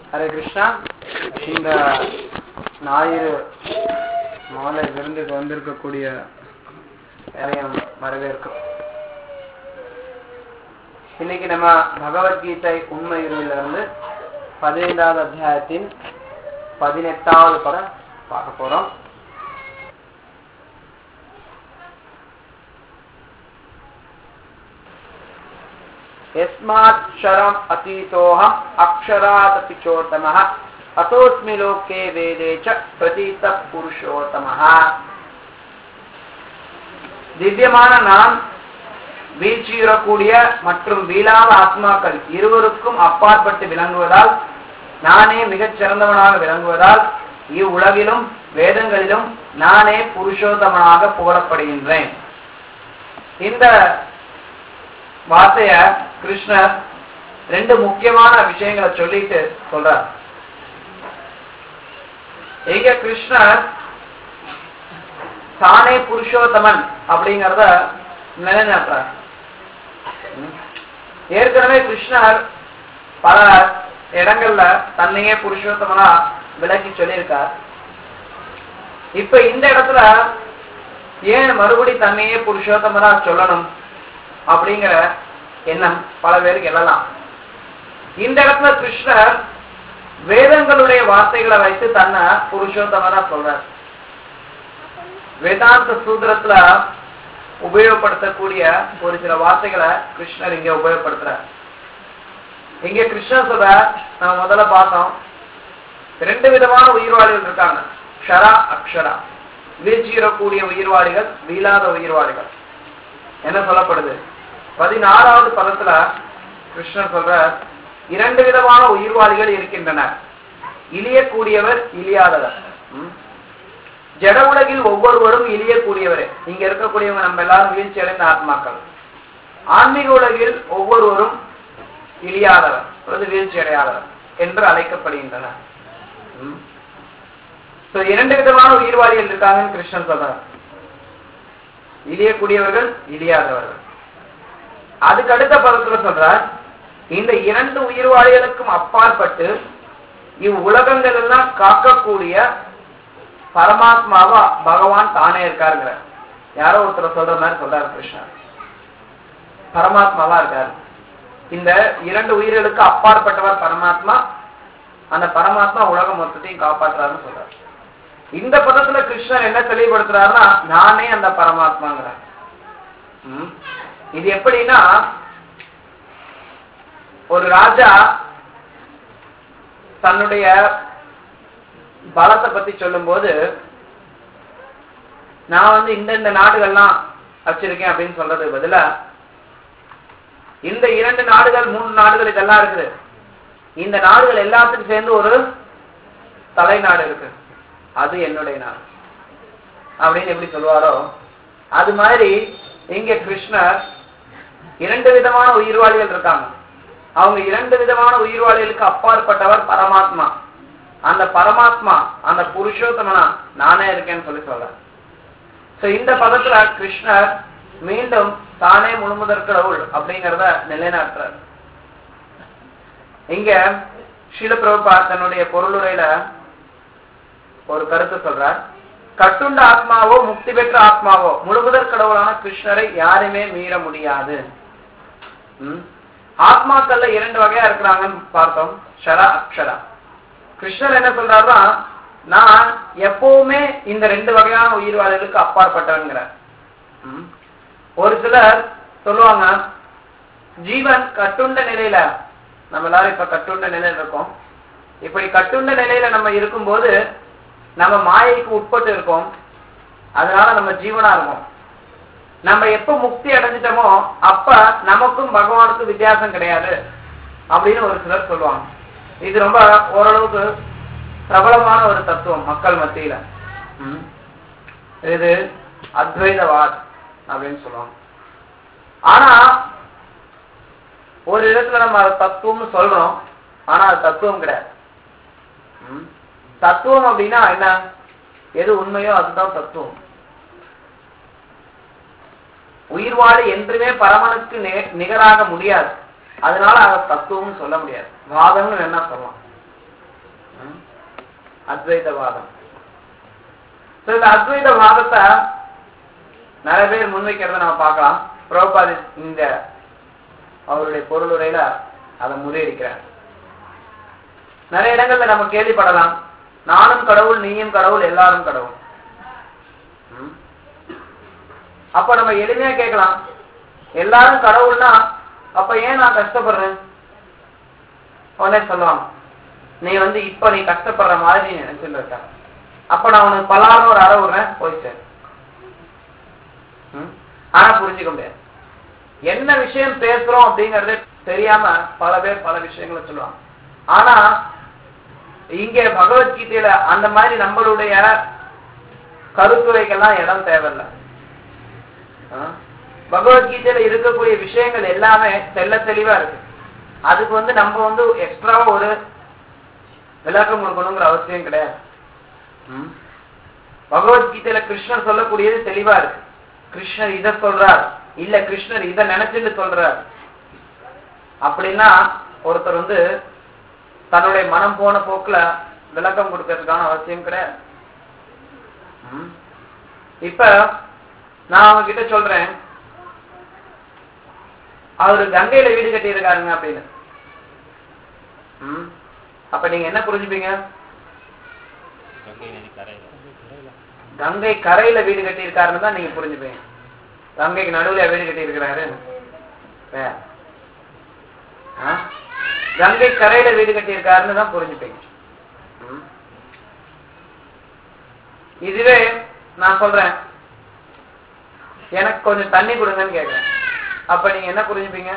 ஹரே கிருஷ்ணா இந்த ஞாயிறு மாலை விருந்துக்கு வந்திருக்கக்கூடிய எல்லாரையும் வரவேற்கும் இன்னைக்கு நம்ம பகவத்கீதை உண்மை இருந்து பதினைந்தாவது அத்தியாயத்தின் பதினெட்டாவது படம் பார்க்க போறோம் यस्माक्षरम् अतीतोऽहम् अक्षरादपि चोत्तमः अतोऽस्मि लोके वेदे च प्रतीतः पुरुषोत्तमः திவ்யமான நான் வீழ்ச்சியுறக்கூடிய மற்றும் வீழாத ஆத்மாக்கள் இருவருக்கும் அப்பாற்பட்டு விளங்குவதால் நானே மிகச் சிறந்தவனாக விளங்குவதால் இவ்வுலகிலும் வேதங்களிலும் நானே புருஷோத்தமனாக புகழப்படுகின்றேன் இந்த வார்த்தைய கிருஷ்ணர் ரெண்டு முக்கியமான விஷயங்களை சொல்லிட்டு சொல்றார் எங்க கிருஷ்ணர் தானே புருஷோத்தமன் அப்படிங்கறத நிலைநாட்டுறார் ஏற்கனவே கிருஷ்ணர் பல இடங்கள்ல தன்னையே புருஷோத்தமனா விளக்கி சொல்லியிருக்கார் இப்ப இந்த இடத்துல ஏன் மறுபடி தன்னையே புருஷோத்தமனா சொல்லணும் அப்படிங்கிற எண்ணம் பல பேருக்கு எழலாம் இந்த இடத்துல கிருஷ்ணர் வேதங்களுடைய வார்த்தைகளை வைத்து தன்னை புருஷோத்தமனா சொல்றார் வேதாந்த சூத்திரத்துல உபயோகப்படுத்தக்கூடிய ஒரு சில வார்த்தைகளை கிருஷ்ணர் இங்க உபயோகப்படுத்துறார் இங்க கிருஷ்ணர் சொல்ற நம்ம முதல்ல பார்த்தோம் ரெண்டு விதமான உயிர்வாளிகள் இருக்காங்க க்ஷரா அக்ஷரா வீழ்ச்சியிடக்கூடிய உயிர்வாளிகள் வீழாத உயிர்வாளிகள் என்ன சொல்லப்படுது பதினாறாவது பதத்துல கிருஷ்ணர் சொல்ற இரண்டு விதமான உயிர்வாளிகள் இருக்கின்றன இழியக்கூடியவர் இழியாதவர் ஜட உலகில் ஒவ்வொருவரும் இழியக்கூடியவரே இங்க இருக்கக்கூடியவங்க நம்ம எல்லாரும் வீழ்ச்சி அடைந்த ஆத்மாக்கள் ஆன்மீக உலகில் ஒவ்வொருவரும் இழியாதவர் அல்லது வீழ்ச்சி அடையாதவர் என்று அழைக்கப்படுகின்றனர் இரண்டு விதமான உயிர்வாளிகள் இருக்காங்கன்னு கிருஷ்ணன் சொல்றார் இழியக்கூடியவர்கள் இழியாதவர்கள் அதுக்கு அடுத்த பதத்துல சொல்றார் இந்த இரண்டு உயிர்வாளிகளுக்கும் அப்பாற்பட்டு இவ்வுலகங்கள் எல்லாம் காக்கக்கூடிய பரமாத்மாவா பகவான் தானே இருக்காருங்கிற யாரோ ஒருத்தர் சொல்ற மாதிரி சொல்றாரு கிருஷ்ணர் பரமாத்மாவா இருக்காரு இந்த இரண்டு உயிர்களுக்கு அப்பாற்பட்டவர் பரமாத்மா அந்த பரமாத்மா உலகம் மொத்தத்தையும் காப்பாற்றுறாருன்னு சொல்றாரு இந்த பதத்துல கிருஷ்ணர் என்ன தெளிவுபடுத்துறாருன்னா நானே அந்த பரமாத்மாங்கிற இது எப்படின்னா ஒரு ராஜா தன்னுடைய பலத்தை பத்தி சொல்லும் போது நான் வந்து இந்த இந்த நாடுகள்லாம் வச்சிருக்கேன் அப்படின்னு சொல்றது பதிலா இந்த இரண்டு நாடுகள் மூணு நாடுகள் இதெல்லாம் இருக்குது இந்த நாடுகள் எல்லாத்துக்கும் சேர்ந்து ஒரு தலைநாடு இருக்கு அது என்னுடைய நாடு அப்படின்னு எப்படி சொல்லுவாரோ அது மாதிரி இங்க கிருஷ்ணர் இரண்டு விதமான உயிர்வாளிகள் இருக்காங்க அவங்க இரண்டு விதமான உயிர்வாளிகளுக்கு அப்பாற்பட்டவர் பரமாத்மா அந்த பரமாத்மா அந்த புருஷோத்தமனா நானே இருக்கேன்னு சொல்லி சொல்ற இந்த பதத்துல கிருஷ்ணர் மீண்டும் தானே முழுமுதற் கடவுள் அப்படிங்கிறத நிலைநாட்டுறார் இங்க ஷீலபிரபா தன்னுடைய பொருளுரையில ஒரு கருத்து சொல்றார் கட்டுண்ட ஆத்மாவோ முக்தி பெற்ற ஆத்மாவோ முழுமுதற் கடவுளான கிருஷ்ணரை யாருமே மீற முடியாது ஆத்மாக்கள்ல இரண்டு வகையா இருக்கிறாங்கன்னு பார்த்தோம் ஷரா அக்ஷரா கிருஷ்ணர் என்ன சொல்றாருன்னா நான் எப்பவுமே இந்த ரெண்டு வகையான உயிர்வாளிகளுக்கு அப்பாற்பட்டவங்கிற ஒரு சிலர் சொல்லுவாங்க ஜீவன் கட்டுண்ட நிலையில நம்ம எல்லாரும் இப்ப கட்டுண்ட நிலையில இருக்கோம் இப்படி கட்டுண்ட நிலையில நம்ம இருக்கும்போது நம்ம மாயைக்கு உட்பட்டு இருக்கோம் அதனால நம்ம ஜீவனா இருக்கோம் நம்ம எப்ப முக்தி அடைஞ்சிட்டோமோ அப்ப நமக்கும் பகவானுக்கும் வித்தியாசம் கிடையாது அப்படின்னு ஒரு சிலர் சொல்லுவாங்க இது ரொம்ப ஓரளவுக்கு பிரபலமான ஒரு தத்துவம் மக்கள் மத்தியில இது அத்வைதவாத் அப்படின்னு சொல்லுவாங்க ஆனா ஒரு இடத்துல நம்ம அது தத்துவம்னு சொல்றோம் ஆனா அது தத்துவம் கிடையாது தத்துவம் அப்படின்னா என்ன எது உண்மையோ அதுதான் தத்துவம் உயிர்வாழி என்றுமே பரமனுக்கு நிகராக முடியாது அதனால அதை தத்துவம்னு சொல்ல முடியாது வாதம்னு வேணா சொல்லலாம் ம்? அத்வைதவாதம் So, இந்த அத்வைத வாதத்தை நிறைய பேர் முன்வைக்கிறத நம்ம பார்க்கலாம் பிரபுபாதி இந்த அவருடைய பொருளுரையில அதை முறியடிக்கிறார் நிறைய இடங்கள்ல நம்ம கேள்விப்படலாம் நானும் கடவுள் நீயும் கடவுள் எல்லாரும் கடவுள் ம்? அப்ப நம்ம எளிமையா கேட்கலாம் எல்லாரும் கடவுள்னா அப்ப ஏன் நான் கஷ்டப்படுறேன் உடனே சொல்லுவாங்க நீ வந்து இப்ப நீ கஷ்டப்படுற மாதிரி நீ நினைச்சுட்டு இருக்க அப்ப நான் உனக்கு பலாரும் ஒரு அறை விடுறேன் போய் சேர் ம்? ஆனா புரிஞ்சுக்க முடியாது என்ன விஷயம் பேசுறோம் அப்படிங்கறது தெரியாம பல பேர் பல விஷயங்களை சொல்லுவாங்க ஆனா இங்க பகவத்கீதையில அந்த மாதிரி நம்மளுடைய கருத்துரைக்கெல்லாம் இடம் தேவையில்லை ஆ? பகவத்கீதையில இருக்கக்கூடிய விஷயங்கள் எல்லாமே தெள்ள தெளிவா இருக்கு அதுக்கு வந்து நம்ம வந்து எக்ஸ்ட்ராவா ஒரு விளக்கம் கொடுக்கணுங்கிற அவசியம் கிடையாது ம்? பகவத்கீதையில கிருஷ்ணர் சொல்லக்கூடியது தெளிவா இருக்கு கிருஷ்ணர் இத சொல்றார் இல்ல கிருஷ்ணர் இத நினைச்சுட்டு சொல்றார் அப்படின்னா ஒருத்தர் வந்து தன்னுடைய மனம் போன போக்குல விளக்கம் கொடுக்கறதுக்கான அவசியம் கிடையாது ம்? இப்ப நான் அவங்க கிட்ட சொல்றேன் அவரு கங்கையில வீடு கட்டி இருக்காருங்க அப்படின்னு ம்? அப்ப நீங்க என்ன புரிஞ்சுப்பீங்க கங்கை நதி கரையில கங்கை கரையில வீடு கட்டி இருக்காருன்னு தான் நீங்க புரிஞ்சுப்பீங்க கங்கைக்கு நடுவுல வீடு கட்டி இருக்கிறாரு வேற. ஆ? கங்கை கரையில வீடு கட்டி இருக்காருன்னு தான் புரிஞ்சுப்பீங்க ம்? இதுவே நான் சொல்றேன் எனக்கு கொஞ்சம் தண்ணி கொடுங்கன்னு கேக்குறேன் அப்ப நீங்க என்ன புரிஞ்சுப்பீங்க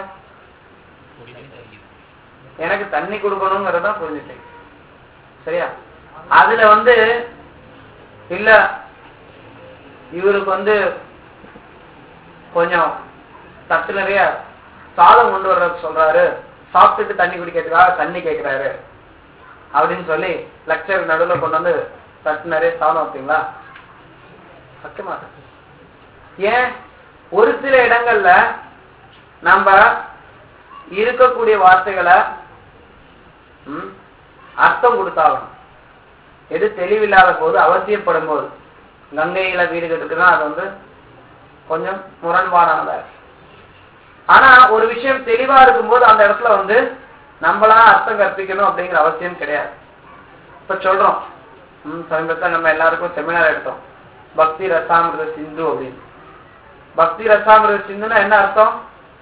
எனக்கு தண்ணி கொடுக்கணுங்கிறத புரிஞ்சுட்டேன் சரியா அதுல வந்து இல்ல இவருக்கு வந்து கொஞ்சம் தட்டு நிறைய சாதம் கொண்டு வர்ற சொல்றாரு சாப்பிட்டுட்டு தண்ணி குடிக்கிறதுக்காக தண்ணி கேட்கிறாரு அப்படின்னு சொல்லி லெக்சர் நடுவுல கொண்டு வந்து தட்டு நிறைய சாதம் வைப்பீங்களா வைக்க மாட்டேன் ஏன் ஒரு சில இடங்கள்ல நம்ம இருக்கக்கூடிய வார்த்தைகளை ம், அர்த்தம் கொடுத்தாகணும் எது தெளிவில்லாத போது அவசியப்படும் போது கங்கையில வீடு கட்டுக்குன்னா அது வந்து கொஞ்சம் முரண்பாடானதா இருக்கு. ஆனா ஒரு விஷயம் தெளிவா இருக்கும்போது அந்த இடத்துல வந்து நம்மளா அர்த்தம் கற்பிக்கணும் அப்படிங்கிற அவசியம் கிடையாது இப்ப சொல்றோம் ம், சமீபத்துல நம்ம எல்லாருக்கும் செமினார் எடுத்தோம் பக்தி ரசாமிருத சிந்து அப்படின்னு பக்தி ரசாமிருத சிந்துன்னா என்ன அர்த்தம்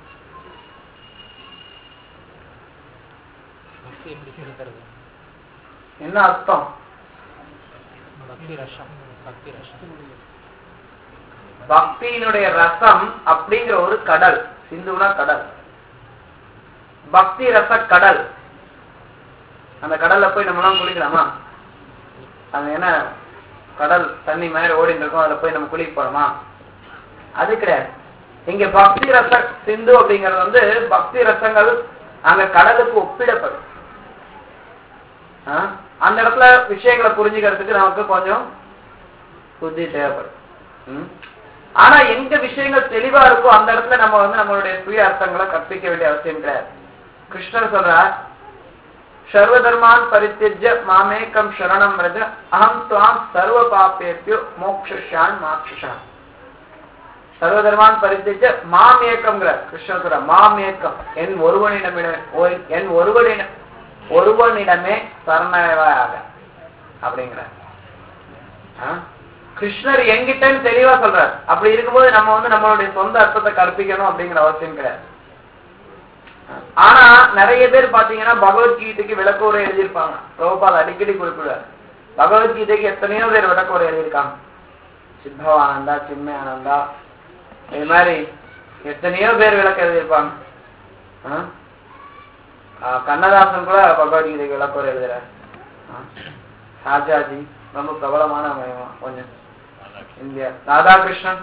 பக்தி எப்படி சொல்லுறது என்ன அர்த்தம் பக்தி ரசம் பக்தி ரசம் பக்தியினுடைய ரசம் அப்படிங்கிற ஒரு கடல் சிந்துனா கடல் பக்தி ரச கடல் அந்த கடல்ல போய் நம்மலாம் குளிக்கலாமா அது என்ன கடல் தண்ணி மேல ஓடிட்டு இருக்கும் அதுல போய் நம்ம குளிக்க போறோமா அது கிடையாது இங்க பக்தி ரச சிந்து அப்படிங்கிறது வந்து பக்தி ரசங்கள் அங்க கடலுக்கு ஒப்பிடப்படும் ஆ? அந்த இடத்துல விஷயங்களை புரிஞ்சுக்கிறதுக்கு நமக்கு கொஞ்சம் புத்தி தேவைப்படும் ம்? ஆனா எங்க விஷயங்கள் தெளிவா இருக்கோ அந்த இடத்துல நம்ம வந்து நம்மளுடைய சுய அர்த்தங்களை கற்பிக்க வேண்டிய அவசியம் கிடையாது கிருஷ்ணர் சொல்றார் சர்வ தர்மான் பரித்தியஜ மாமேக்கம் சரணம் ரஜ அகம் துவாம் சர்வ பாப்பேபியோ மோக்ஷான் மாக்ஷான் சர்வ தர்மான் பரித்தியஜ மாம் ஏக்கம்ங்கிறார் கிருஷ்ணர் சொல்ற மாம் ஏக்கம் என் ஒருவனிடமிட ஒரு- என் ஒருவனிட ஒருவனிடமே சரணவாயாக அப்படிங்கிறார் ஆ? கிருஷ்ணர் எங்கிட்டன்னு தெளிவா சொல்றார் அப்படி இருக்கும்போது நம்ம வந்து நம்மளுடைய சொந்த அர்த்தத்தை கற்பிக்கணும் அப்படிங்கிற அவசியம் கிடையாது ஆனா நிறைய பேர் பாத்தீங்கன்னா பகவத்கீதைக்கு விளக்கோரை எழுதியிருப்பாங்க பிரபுபால் அடிக்கடி குறிப்பிடுவார் பகவத்கீதைக்கு எத்தனையோ பேர் விளக்கோரை எழுதியிருக்காங்க சித்தவானந்தா சின்மய ஆனந்தா இது மாதிரி எத்தனையோ பேர் விளக்கம் எழுதியிருப்பாங்க ஆ? ஆ, கண்ணதாசன் கூட பகவத்கீதைக்கு விளக்கோரை எழுதுறார் ஆ? ராஜாஜி ரொம்ப பிரபலமான மயம் கொஞ்சம் இந்தியா ராதாகிருஷ்ணன்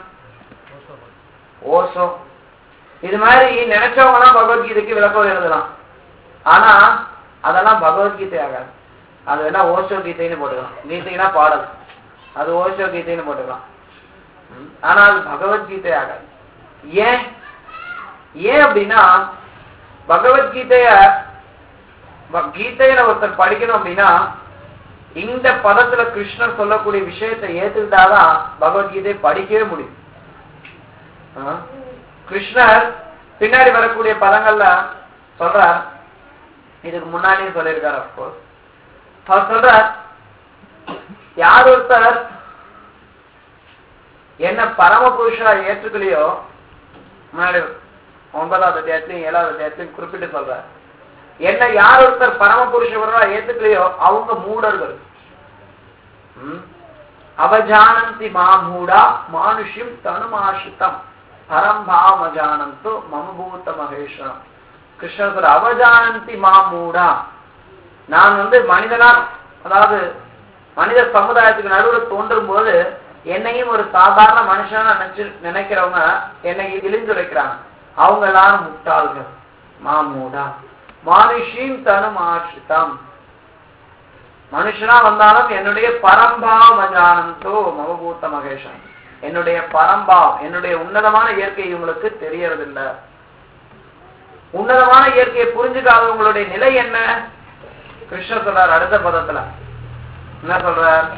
ஓசோ இது மாதிரி நினைச்சவங்க எல்லாம் பகவத்கீதைக்கு விளக்கம் எழுதலாம் ஆனா அதெல்லாம் பகவத்கீதை ஆகாது அது வேணா ஓஷோ கீதைன்னு போட்டுக்கலாம் கீதைனா பாடல் அது ஓஷோ கீதைன்னு போட்டுக்கலாம் ம். ஆனா அது பகவத்கீதை ஆகாது ஏன் ஏன் அப்படின்னா பகவத்கீதைய ப- கீதையில ஒருத்தர் படிக்கணும் அப்படின்னா இந்த பதத்துல கிருஷ்ணர் சொல்லக்கூடிய விஷயத்தை ஏத்துக்கிட்டாதான் பகவத்கீதை படிக்கவே முடியும் ஆ? கிருஷ்ணர் பின்னாடி வரக்கூடிய பதங்கள்ல சொல்றார் இதுக்கு முன்னாடியும் சொல்லியிருக்காரு அப்கோர்ஸ் அவர் சொல்றார் யார் ஒருத்தர் என்ன பரமபுருஷா ஏற்றுக்கலையோ முன்னாடி ஒன்பதாவது அத்தியாயத்திலையும் ஏழாவது அத்தியாயத்திலையும் குறிப்பிட்டு சொல்றார் என்ன யார் ஒருத்தர் பரமபுருஷவரா ஏத்துக்கலையோ அவங்க மூடர்கள் ம்? அவஜானந்தி மாமூடா மானுஷ்யம் தனுமாஷிதம் பரம்பாவஜானந்தோ மமபூத மகேஸ்வரம் கிருஷ்ணர் சொல்ற அவஜானந்தி மாமூடா நான் வந்து மனிதனா அதாவது மனித சமுதாயத்துக்கு நடுவில் தோன்றும் போது என்னையும் ஒரு சாதாரண மனுஷனா நினைச்சு நினைக்கிறவங்க என்னை இழிந்துரைக்கிறாங்க அவங்க எல்லாரும் முட்டாள்கள் மாமூடா மானுஷீம் தனும் ஆசிரிதம் மனுஷனா வந்தாலும் என்னுடைய பரம்பாவம் அஜானந்தோ மவபூத்த மகேஷன் என்னுடைய பரம்பாவம் என்னுடைய உன்னதமான இயற்கை இவங்களுக்கு தெரியறதில்ல உன்னதமான இயற்கையை புரிஞ்சுக்காதவங்களுடைய நிலை என்ன கிருஷ்ணர் சொல்றார் அடுத்த பதத்துல என்ன சொல்றார்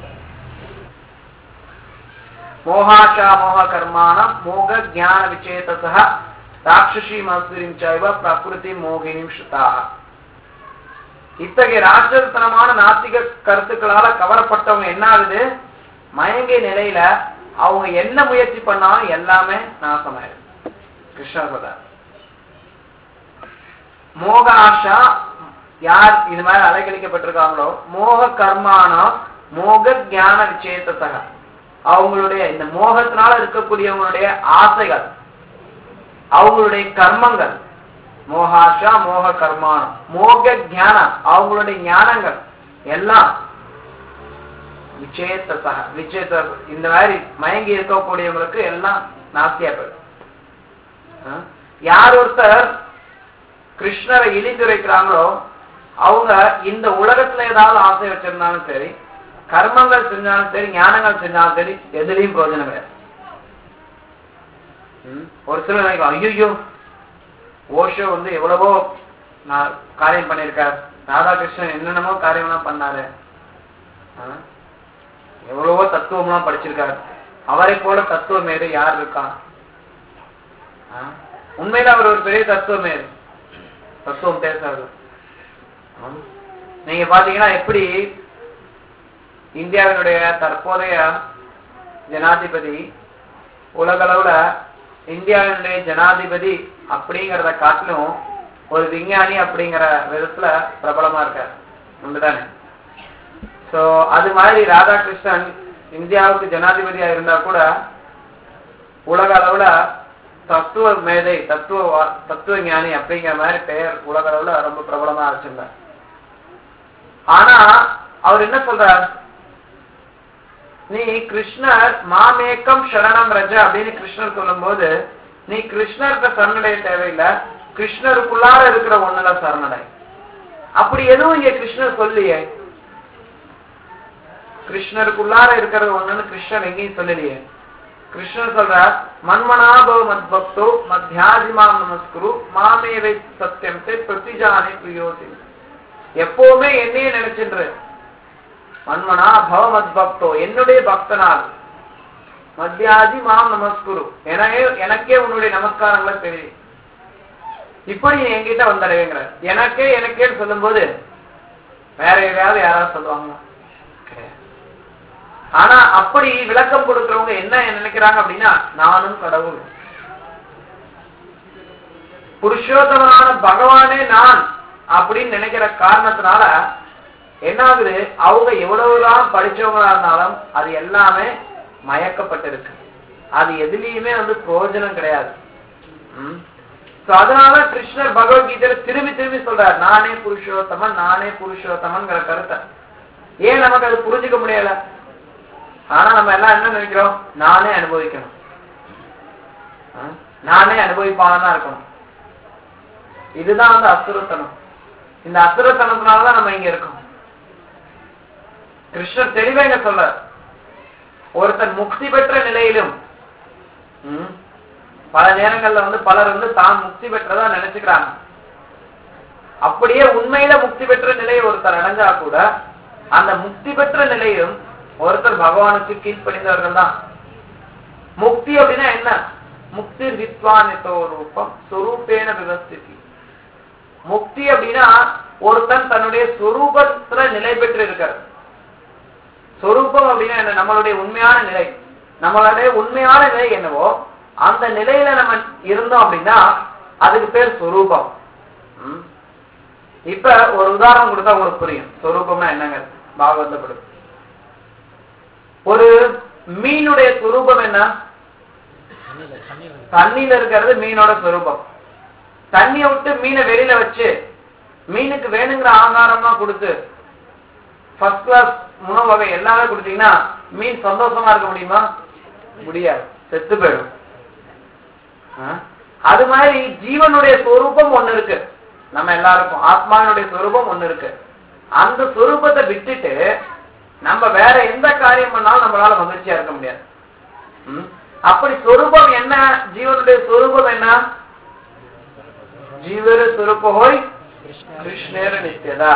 மோகாஷா மோக கர்மாணம் மோக ஞான விச்சேதசா ராட்சசி மசுரிம் சைவ பிரகிருதி மோகினிம் ஸ்ருதா இத்தகைய ராட்சசத்தனமான நாத்திக கருத்துக்களால கவரப்பட்டவங்க என்ன ஆகுது மயங்கிய நிலையில அவங்க என்ன முயற்சி பண்ணாலும் எல்லாமே நாசமாயிடும் கிருஷ்ணர் சொல்றார் மோக ஆஷா யார் இது மாதிரி அலைக்கழிக்கப்பட்டிருக்காங்களோ மோக கர்மானம் மோக ஞான விச்சேதசக அவங்களுடைய இந்த மோகத்தினால இருக்கக்கூடியவங்களுடைய ஆசைகள் அவங்களுடைய கர்மங்கள் மோகாஷா மோக கர்மானம் மோக ஞானம் அவங்களுடைய ஞானங்கள் எல்லாம் விச்சேதசக விச்சேத இந்த மாதிரி மயங்கி இருக்கக்கூடியவங்களுக்கு எல்லாம் நாஸ்தியா போயிடும் ஆ? யார் ஒருத்தர் கிருஷ்ணரை இழிந்துரைக்கிறாங்களோ அவங்க இந்த உலகத்துல ஏதாவது ஆசை வச்சிருந்தாலும் சரி கர்மங்கள் செஞ்சாலும் சரி ஞானங்கள் செஞ்சாலும் சரி எதுலயும் பிரயோஜனம் கிடையாது ம், ஒரு சிலர் நினைக்கலாம் ஐயோ ஓஷோ வந்து எவ்வளவோ நான் காரியம் பண்ணியிருக்கார் ராதாகிருஷ்ணன் என்னென்னமோ காரியம்லாம் பண்ணாரு ஆ? எவ்வளவோ தத்துவம்லாம் படிச்சிருக்காரு அவரை போல தத்துவ மேதை யார் இருக்கான் ஆ? உண்மையில அவர் ஒரு பெரிய தத்துவ மேதை தத்துவம் பேசாது ஆம். நீங்க பாத்தீங்கன்னா எப்படி இந்தியாவினுடைய தற்போதைய ஜனாதிபதி உலகளவுல இந்தியாவினுடைய ஜனாதிபதி அப்படிங்கறத காட்டிலும் ஒரு விஞ்ஞானி அப்படிங்கிற விதத்துல பிரபலமா இருக்கார் உண்டுதானே சோ அது மாதிரி ராதாகிருஷ்ணன் இந்தியாவுக்கு ஜனாதிபதியா இருந்தா கூட உலக அளவுல தத்துவ மேதை தத்துவ வா- தத்துவ ஞானி அப்படிங்கிற மாதிரி பெயர் உலக அளவுல ரொம்ப பிரபலமா வச்சிருந்தார் ஆனா அவர் என்ன சொல்றார் நீ கிருஷ்ணர் மாமேக்கம் சரணம் ரஜ அப்படின்னு கிருஷ்ணர் சொல்லும்போது நீ கிருஷ்ணர்கிட்ட சரணடைய தேவையில்லை கிருஷ்ணருக்குள்ளார இருக்கிற ஒண்ணுல சரணடை அப்படி எதுவும் இங்க கிருஷ்ணர் சொல்லியே கிருஷ்ணருக்குள்ளார இருக்கிறது ஒண்ணுன்னு கிருஷ்ணர் எங்கேயும் சொல்லலையே கிருஷ்ணர் சொல்றார் மன்மனாபவ மத் பக்தோ மத்தியாதிமாம் நமஸ்குரு மாமேவை சத்தியம் தே பிரதிஜானி பிரியோசி எப்பவுமே என்னையே நினைச்சின்று மன்மனா பவ மத் பக்தோ என்னுடைய பக்தனால் மத்தியாதி மாம் நமஸ்குரு எனவே எனக்கே உன்னுடைய நமஸ்காரங்களை தெரியும் இப்படி நீ என்கிட்ட வந்தடைவேங்கிற எனக்கே எனக்கேன்னு சொல்லும்போது வேற எதையாவது யாராவது சொல்லுவாங்களா கிடையாது. ஆனா அப்படி விளக்கம் கொடுக்கிறவங்க என்ன நினைக்கிறாங்க அப்படின்னா நானும் கடவுள் புருஷோத்தமனான பகவானே நான் அப்படின்னு நினைக்கிற காரணத்தினால என்ன ஆகுது அவங்க எவ்வளவுதான் படிச்சவங்களா இருந்தாலும் அது எல்லாமே மயக்கப்பட்டிருக்கு அது எதுலயுமே வந்து பிரயோஜனம் கிடையாது ம். So, அதனால கிருஷ்ணர் பகவத்கீதையில திரும்பி திரும்பி சொல்றார் நானே புருஷோத்தமன் நானே புருஷோத்தமன்ங்கிற கருத்தை ஏன் நமக்கு அது புரிஞ்சுக்க முடியல ஆனா நம்ம எல்லாம் என்ன நினைக்கிறோம் நானே அனுபவிக்கணும் ஆ? நானே அனுபவிப்பானா இருக்கணும் இதுதான் வந்து அசுரத்தனம் இந்த அசுரத்தனத்தினாலதான் நம்ம இங்க இருக்கோம் கிருஷ்ணர் தெளிவா இங்க சொல்ல ஒருத்தன் முக்தி பெற்ற நிலையிலும் ம், பல நேரங்கள்ல வந்து பலர் வந்து தான் முக்தி பெற்றதா நினைச்சுக்கிறாங்க அப்படியே உண்மையில முக்தி பெற்ற நிலையை ஒருத்தர் அடைஞ்சா கூட அந்த முக்தி பெற்ற நிலையிலும் ஒருத்தர் பகவானுக்கு கீழ்ப்படிந்தவர்கள் தான் முக்தி அப்படின்னா என்ன முக்தி வித்வானித்தோ ரூபம் சுரூபேன விவஸ்திதி முக்தி அப்படின்னா ஒருத்தன் தன்னுடைய சொரூபத்துல நிலை பெற்று இருக்கார் சொரூபம் அப்படின்னா என்ன நம்மளுடைய உண்மையான நிலை நம்மளுடைய உண்மையான நிலை என்னவோ அந்த நிலையில நம்ம இருந்தோம் அப்படின்னா அதுக்கு பேர் சொரூபம் ம். இப்ப ஒரு உதாரணம் கொடுத்தா உங்களுக்கு புரியும் சொரூபம்னா என்னங்க பாகவதப்படும் ஒரு மீனுடைய சொரூபம் என்ன தண்ணியில தண்ணியில தண்ணியில இருக்கிறது மீனோட சொரூபம் தண்ணியை விட்டு மீனை வெளியில வச்சு மீனுக்கு வேணுங்கிற ஆகாரம்லாம் கொடுத்து ஃபர்ஸ்ட் கிளாஸ் உணவு வகை எல்லாமே கொடுத்தீங்கன்னா மீன் சந்தோஷமா இருக்க முடியுமா முடியாது செத்து போயிடும் ஆ? அது மாதிரி ஜீவனுடைய சொரூபம் ஒண்ணு இருக்கு நம்ம எல்லாருக்கும் ஆத்மாவினுடைய சொரூபம் ஒண்ணு இருக்கு அந்த சொரூபத்தை விட்டுட்டு நம்ம வேற எந்த காரியம் பண்ணாலும் நம்மளால மகிழ்ச்சியா இருக்க முடியாது ம்? அப்படி சொரூபம் என்ன ஜீவனுடைய சொரூபம் என்ன ஜீவர சொரூப ஹோய் கிருஷ்ணேர நித்தியதா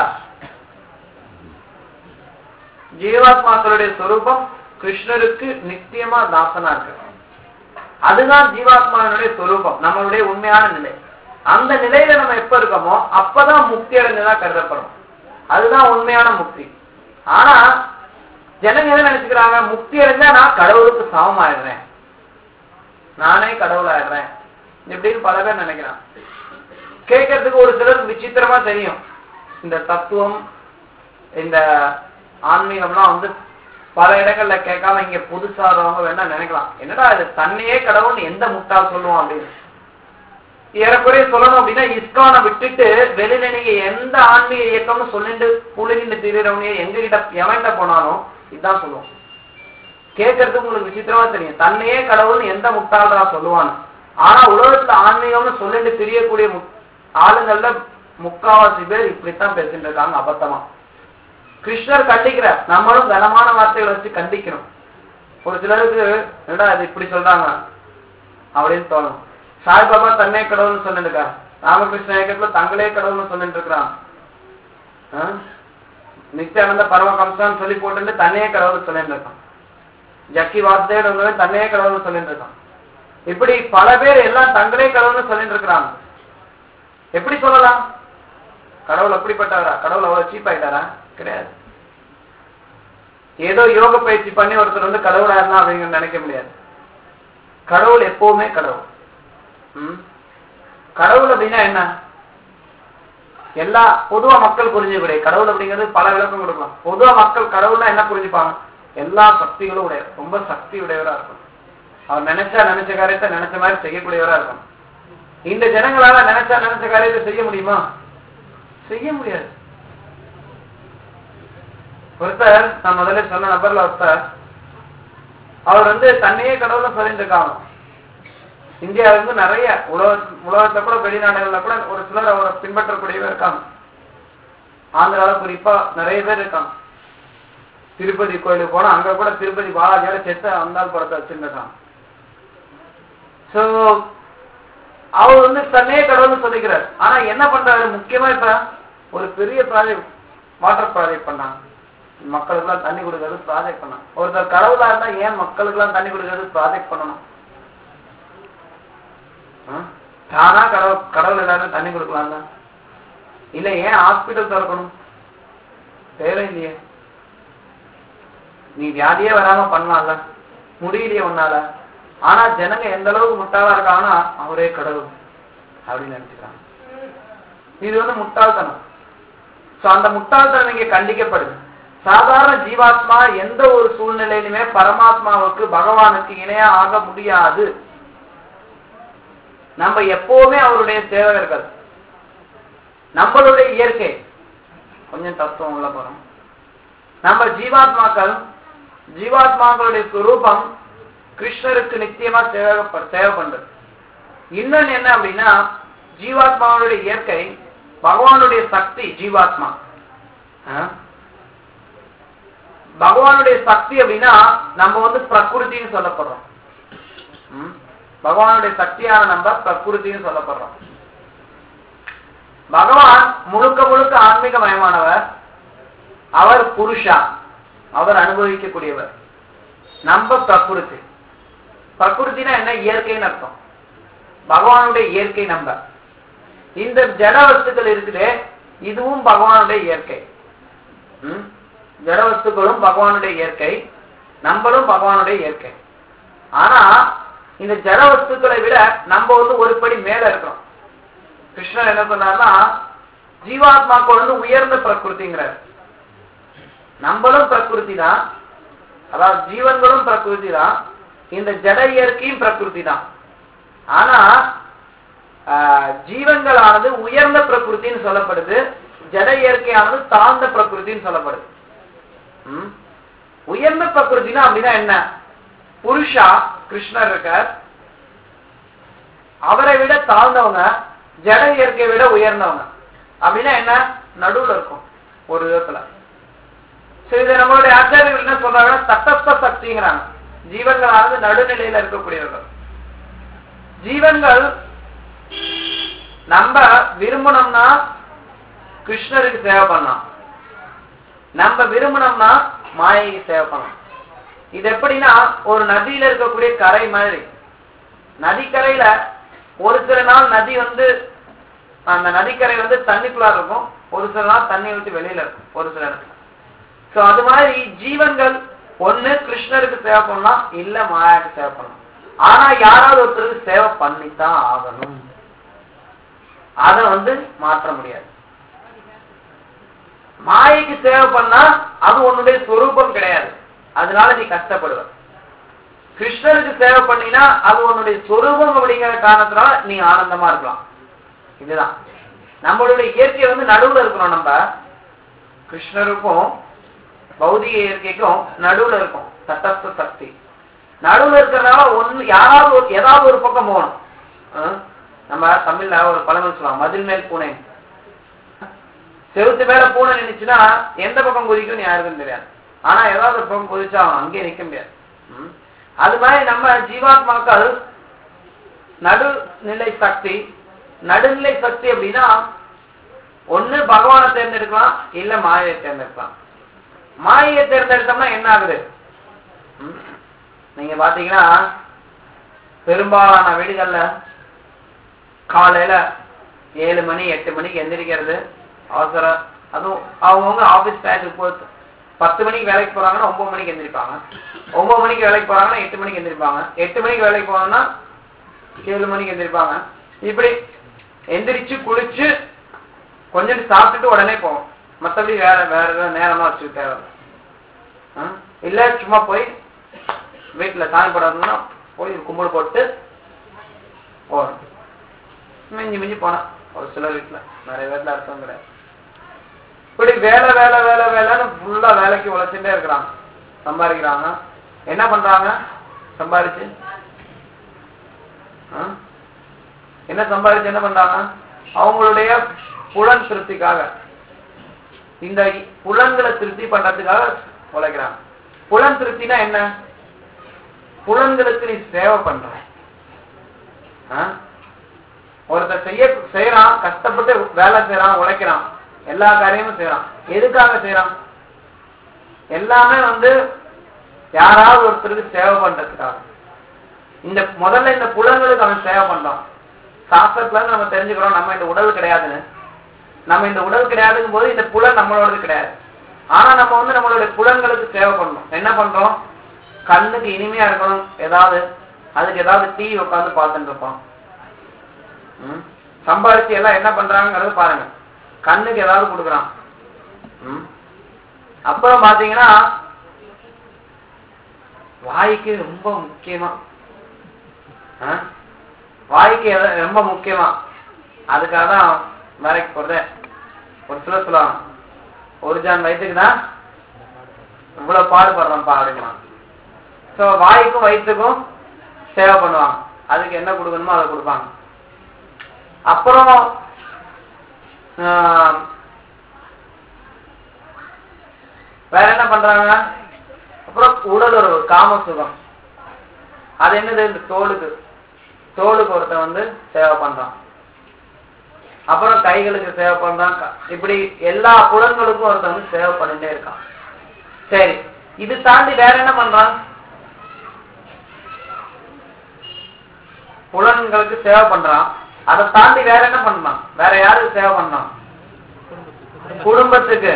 ஜீவாத்மாக்களுடைய சொரூபம் கிருஷ்ணருக்கு நித்தியமா தாசனா இருக்கு அதுதான் ஜீவாத்மாவினுடைய சொரூபம் நம்மளுடைய உண்மையான நிலை அந்த நிலையில நம்ம எப்ப இருக்கோமோ அப்பதான் முக்தி அடைஞ்சதா கருதப்படும் அதுதான் உண்மையான முக்தி ஆனா ஜனங்க என்ன நினைச்சுக்கிறாங்க முக்தி அடைஞ்சா நான் கடவுளுக்கு சமம் ஆயிடுறேன் நானே கடவுள் ஆயிடுறேன் இப்படின்னு பல பேர் நினைக்கிறான் கேட்கறதுக்கு ஒரு சிலருக்கு விசித்திரமா தெரியும் இந்த தத்துவம் இந்த ஆன்மீகம்லாம் வந்து பல இடங்கள்ல கேட்காம இங்க புதுசா வரவங்க வேணா நினைக்கலாம் என்னடா இது தன்னையே கடவுள்னு எந்த முட்டாள் சொல்லுவோம் அப்படின்னு ஏறக்குறைய சொல்லணும் அப்படின்னா இஸ்கானை விட்டுட்டு வெளியில நீங்க எந்த ஆன்மீக இயக்கம்னு சொல்லிட்டு புழுகிட்டு திரியறவங்க எங்க கிட்ட எவன்கிட்ட போனாலும் இதுதான் சொல்லுவோம் கேட்கறதுக்கு உங்களுக்கு விசித்திரமா தெரியும் தன்னையே கடவுள்னு எந்த முட்டாள்டா சொல்லுவான்னு ஆனா உலகத்துல ஆன்மீகம்னு சொல்லிட்டு தெரியக்கூடிய ஆளுங்கள்ல முக்காவாசி பேர் இப்படித்தான் பேசிட்டு இருக்காங்க அபத்தமா கிருஷ்ணர் கண்டிக்கிறார் நம்மளும் கனமான வார்த்தைகளை வச்சு கண்டிக்கணும் ஒரு சிலருக்கு என்னடா இது இப்படி சொல்றாங்க அப்படின்னு தோணும் சாய்பாபா தன்னே கடவுள்னு சொல்லிட்டு இருக்காரு ராமகிருஷ்ண இயக்கத்துல தங்களே கடவுள்னு சொல்லிட்டு இருக்கிறான் ஆ? நித்யானந்த பரமகம்சான்னு சொல்லி போட்டு தன்னையே கடவுள் சொல்லிட்டு இருக்கான் ஜக்கி வாசுதேவ் வந்தவன் தன்னையே கடவுள்னு சொல்லிட்டு இருக்கான் இப்படி பல பேர் எல்லாம் தங்களே கடவுள்னு சொல்லிட்டு இருக்கிறாங்க எப்படி சொல்லலாம் கடவுள் அப்படிப்பட்டவரா கடவுள் அவ்வளவு சீப் ஆயிட்டாரா கிடையாது ஏதோ யோக பயிற்சி பண்ணி ஒருத்தர் வந்து கடவுளா இருந்தா அப்படிங்கிற நினைக்க முடியாது கடவுள் எப்பவுமே கடவுள் ம்? கடவுள் அப்படின்னா என்ன எல்லா பொதுவா மக்கள் புரிஞ்சுக்கூடிய கடவுள் அப்படிங்கிறது பல விளக்கம் கொடுக்கலாம் பொதுவா மக்கள் கடவுள்னா என்ன புரிஞ்சுப்பாங்க எல்லா சக்திகளும் உடைய ரொம்ப சக்தி உடையவரா இருக்கும் அவர் நினைச்சா நினைச்ச காரியத்தை நினைச்ச மாதிரி செய்யக்கூடியவரா இருக்கும் இந்த ஜனங்களால நினைச்சா நினைச்ச காரியத்தை செய்ய முடியுமா செய்ய முடியாது ஒருத்தர் நான் முதல்ல சொன்ன நபர்ல ஒருத்தர் அவர் வந்து தன்னையே கடவுள்னு சொல்லிட்டு இருக்காங்க இந்தியாவில இருந்து நிறைய உலக உலகத்துல கூட வெளிநாடுகள்ல கூட ஒரு சிலர் அவரை பின்பற்றக்கூடியவர் இருக்காங்க ஆந்திரால குறிப்பா நிறைய பேர் இருக்காங்க திருப்பதி கோயிலுக்கு போனா அங்க கூட திருப்பதி பாலாஜியோட செத்த அந்தாள் படத்தை வச்சிருக்காங்க சோ அவர் வந்து தன்னையே கடவுள்னு சொல்லிக்கிறார் ஆனா என்ன பண்றாரு முக்கியமா இப்ப ஒரு பெரிய ப்ராஜெக்ட் வாட்டர் ப்ராஜெக்ட் பண்ணாங்க மக்களுக்கெல்லாம் தண்ணி கொடுக்கறது ப்ராஜெக்ட் பண்ணாங்க ஒருத்தர் கடவுளா இருந்தா ஏன் மக்களுக்கெல்லாம் தண்ணி கொடுக்கறது ப்ராஜெக்ட் பண்ணணும் ஆ? தானா கடவுள் கடவுள் எல்லாரும் தண்ணி கொடுக்கலாம்ல இல்ல ஏன் ஹாஸ்பிட்டல் திறக்கணும் தேவை இல்லையே நீ வியாதியே வராம பண்ணலாம்ல முடியலையே உன்னால ஆனா ஜனங்க எந்த அளவுக்கு முட்டாளா இருக்காங்கன்னா அவரே கடவுள் அப்படின்னு நினைச்சுக்கிறாங்க இது வந்து முட்டாள்தனம் சோ அந்த முட்டாள்தனம் இங்க கண்டிக்கப்படுது சாதாரண ஜீவாத்மா எந்த ஒரு சூழ்நிலையிலுமே பரமாத்மாவுக்கு பகவானுக்கு இணையா ஆக முடியாது நம்ம எப்பவுமே அவருடைய சேவகர்கள் நம்மளுடைய இயற்கை கொஞ்சம் தத்துவம் உள்ள போறோம் நம்ம ஜீவாத்மாக்கள் ஜீவாத்மாக்களுடைய சுரூபம் கிருஷ்ணருக்கு நிச்சயமா சேவை சேவை பண்றது இன்னொன்னு என்ன அப்படின்னா ஜீவாத்மாவுடைய இயற்கை பகவானுடைய சக்தி ஜீவாத்மா ஆ? பகவானுடைய சக்தி அப்படின்னா நம்ம வந்து பிரகிருத்தின்னு சொல்லப்படுறோம் ம்? பகவானுடைய சக்தியான நம்ம பிரகிருத்தின்னு சொல்லப்படுறோம் பகவான் முழுக்க முழுக்க ஆன்மீகமயமானவர் அவர் புருஷா அவர் அனுபவிக்கக்கூடியவர் நம்ம பிரகிருதி பிரகிருத்தினா என்ன இயற்கைன்னு அர்த்தம் பகவானுடைய இயற்கை நம்ம இந்த ஜட வஸ்துக்கள் இருக்குது இதுவும் பகவானுடைய இயற்கை ம்? ஜட வஸ்துக்களும் பகவானுடைய இயற்கை நம்மளும் பகவானுடைய இயற்கை ஆனா இந்த ஜட வஸ்துக்களை விட நம்ம வந்து ஒரு படி மேல இருக்கிறோம் கிருஷ்ணர் என்ன சொன்னார்னா ஜீவாத்மாக்கள் வந்து உயர்ந்த பிரகிருதிங்கிறார் நம்மளும் பிரகிருதி தான் அதாவது ஜீவன்களும் பிரகிருதி தான் இந்த ஜட இயற்கையும் பிரகிருதி தான் ஆனா ஆஹ், ஜீவன்களானது உயர்ந்த பிரகிருத்தின்னு சொல்லப்படுது ஜட இயற்கையானது தாழ்ந்த பிரகிருத்தின்னு சொல்லப்படுது ம்? உயர்ந்த பிரகிருத்தினா அப்படின்னா என்ன புருஷா கிருஷ்ணர் இருக்கார் அவரை விட தாழ்ந்தவங்க ஜட இயற்கையை விட உயர்ந்தவங்க அப்படின்னா என்ன நடுவுல இருக்கும் ஒரு விதத்துல சரி இதை நம்மளுடைய ஆச்சாரியர்கள் என்ன சொல்றாங்கன்னா தட்டஸ்த சக்திங்கிறாங்க ஜீவன்களானது நடுநிலையில இருக்கக்கூடியவர்கள் ஜீவன்கள் நம்ம விரும்பணும்னா கிருஷ்ணருக்கு சேவை பண்ணலாம் நம்ம விரும்பணும்னா மாயைக்கு சேவை பண்ணலாம் இது எப்படின்னா ஒரு நதியில இருக்கக்கூடிய கரை மாதிரி நதிக்கரையில ஒரு சில நாள் நதி வந்து அந்த நதிக்கரை வந்து தண்ணிக்குள்ள இருக்கும் ஒரு சில நாள் தண்ணி விட்டு வெளியில இருக்கும் ஒரு சில இடத்துல சோ அது மாதிரி ஜீவன்கள் ஒண்ணு கிருஷ்ணருக்கு சேவை பண்ணலாம் இல்ல மாயாக்கு சேவை பண்ணலாம் ஆனா யாராவது ஒருத்தருக்கு சேவை பண்ணித்தான் ஆகணும் அத வந்து மாற்ற முடியாது மாயைக்கு சேவை பண்ணா அது உன்னுடைய சொரூபம் கிடையாது அதனால நீ கஷ்டப்படுவ கிருஷ்ணருக்கு சேவை பண்ணினா அது உன்னுடைய சொரூபம் அப்படிங்கிற காரணத்தினால நீ ஆனந்தமா இருக்கலாம் இதுதான் நம்மளுடைய இயற்கை வந்து நடுவுல இருக்கிறோம் நம்ம கிருஷ்ணருக்கும் பௌதிக இயற்கைக்கும் நடுவுல இருக்கும் தட்டஸ்த சக்தி நடுவுல இருக்கிறதுனால ஒண்ணு யாராவது ஒரு ஏதாவது ஒரு பக்கம் போகணும் ஆ? நம்ம தமிழ்ல ஒரு பழமொழி சொல்லலாம் மதில் மேல் பூனை செவுத்து மேல பூனை நின்னுச்சுன்னா எந்த பக்கம் குதிக்கும்னு யாருக்கும் தெரியாது ஆனா ஏதாவது ஒரு பக்கம் குதிச்சா அவன் அங்கேயே நிக்க முடியாது ம்? அது மாதிரி நம்ம ஜீவாத்மாக்கள் நடுநிலை சக்தி நடுநிலை சக்தி அப்படின்னா ஒண்ணு பகவானை தேர்ந்தெடுக்கலாம் இல்ல மாயையை தேர்ந்தெடுக்கலாம் மாயையை தேர்ந்தெடுத்தோம்னா என்ன ஆகுது ம்? நீங்க பாத்தீங்கன்னா பெரும்பாலான வீடுகள்ல காலையில ஏழு மணி எட்டு மணிக்கு எந்திரிக்கிறது அவசரம் அதுவும் அவங்கவுங்க ஆபீஸ் டைத்துக்கு போ பத்து மணிக்கு வேலைக்கு போறாங்கன்னா ஒன்பது மணிக்கு எந்திரிப்பாங்க ஒன்பது மணிக்கு வேலைக்கு போறாங்கன்னா எட்டு மணிக்கு எந்திரிப்பாங்க எட்டு மணிக்கு வேலைக்கு போனாங்கன்னா ஏழு மணிக்கு எந்திரிப்பாங்க இப்படி எந்திரிச்சு குளிச்சு கொஞ்சம் சாப்பிட்டுட்டு உடனே போவோம் மத்தபடி வேற வேற ஏதாவது நேரமா வச்சுக்க தேவை இல்ல சும்மா போய் வீட்டுல சாமி படாதுன்னா போய் கும்பிடு போட்டு போகணும் மிஞ்சி மிஞ்சி போனா ஒரு சில வீட்டுல நிறைய வீட்டுல அர்த்தம் கிடையாது இப்படி வேலை வேலை வேலை வேலைன்னு ஃபுல்லா வேலைக்கு உழைச்சுட்டே இருக்கிறாங்க சம்பாதிக்கிறாங்க என்ன பண்றாங்க சம்பாதிச்சு ஆ? என்ன சம்பாதிச்சு என்ன பண்றாங்க அவங்களுடைய புலன் திருப்திக்காக இந்த புலன்களை திருப்தி பண்றதுக்காக உழைக்கிறாங்க புலன் திருப்தினா என்ன புலன்களுக்கு நீ சேவை பண்ற ஆ? ஒருத்தர் செய்ய செய்யறான் கஷ்டப்பட்டு வேலை செய்யறான் உழைக்கிறான் எல்லா காரியமும் செய்யறான் எதுக்காக செய்யறான் எல்லாமே வந்து யாராவது ஒருத்தருக்கு சேவை பண்றதுக்காக இந்த முதல்ல இந்த புலன்களுக்கு அவன் சேவை பண்றான் சாஸ்திரத்துல இருந்து நம்ம தெரிஞ்சுக்கிறோம் நம்ம இந்த உடல் கிடையாதுன்னு நம்ம இந்த உடல் கிடையாதுங்கும் போது இந்த புலன் நம்மளோடது கிடையாது ஆனா நம்ம வந்து நம்மளுடைய புலன்களுக்கு சேவை பண்ணணும் என்ன பண்றோம் கண்ணுக்கு இனிமையா இருக்கணும் ஏதாவது அதுக்கு ஏதாவது டிவி உட்காந்து பார்த்துட்டு இருப்போம் ம்? சம்பாதிச்சு எல்லாம் என்ன பண்றாங்கிறது பாருங்க கண்ணுக்கு ஏதாவது கொடுக்குறான் ம்? அப்புறம் பாத்தீங்கன்னா வாய்க்கு ரொம்ப முக்கியமா ஆ? வாய்க்கு எத- ரொம்ப முக்கியமா அதுக்காக தான் வேலைக்கு போறதே ஒரு சிலர் சொல்லுவாங்க ஒரு ஜான் வயிற்றுக்கு தான் இவ்வளவு பாடுபடுறோம்ப்பா அப்படின்னா சோ வாய்க்கும் வயிற்றுக்கும் சேவை பண்ணுவாங்க அதுக்கு என்ன கொடுக்கணுமோ அதை கொடுப்பாங்க அப்புறம் ஆஹ், வேற என்ன பண்றாங்க அப்புறம் உடல் ஒரு காம சுகம் அது என்னது இந்த தோலுக்கு தோலுக்கு ஒருத்தன் வந்து சேவை பண்றான் அப்புறம் கைகளுக்கு சேவை பண்றான் க- இப்படி எல்லா புலன்களுக்கும் ஒருத்தன் வந்து சேவை பண்ணிட்டே இருக்கான் சரி இது தாண்டி வேற என்ன பண்றான் புலன்களுக்கு சேவை பண்றான் அதை தாண்டி வேற என்ன பண்றான் வேற யாருக்கு சேவை பண்றான் குடும்பத்துக்கு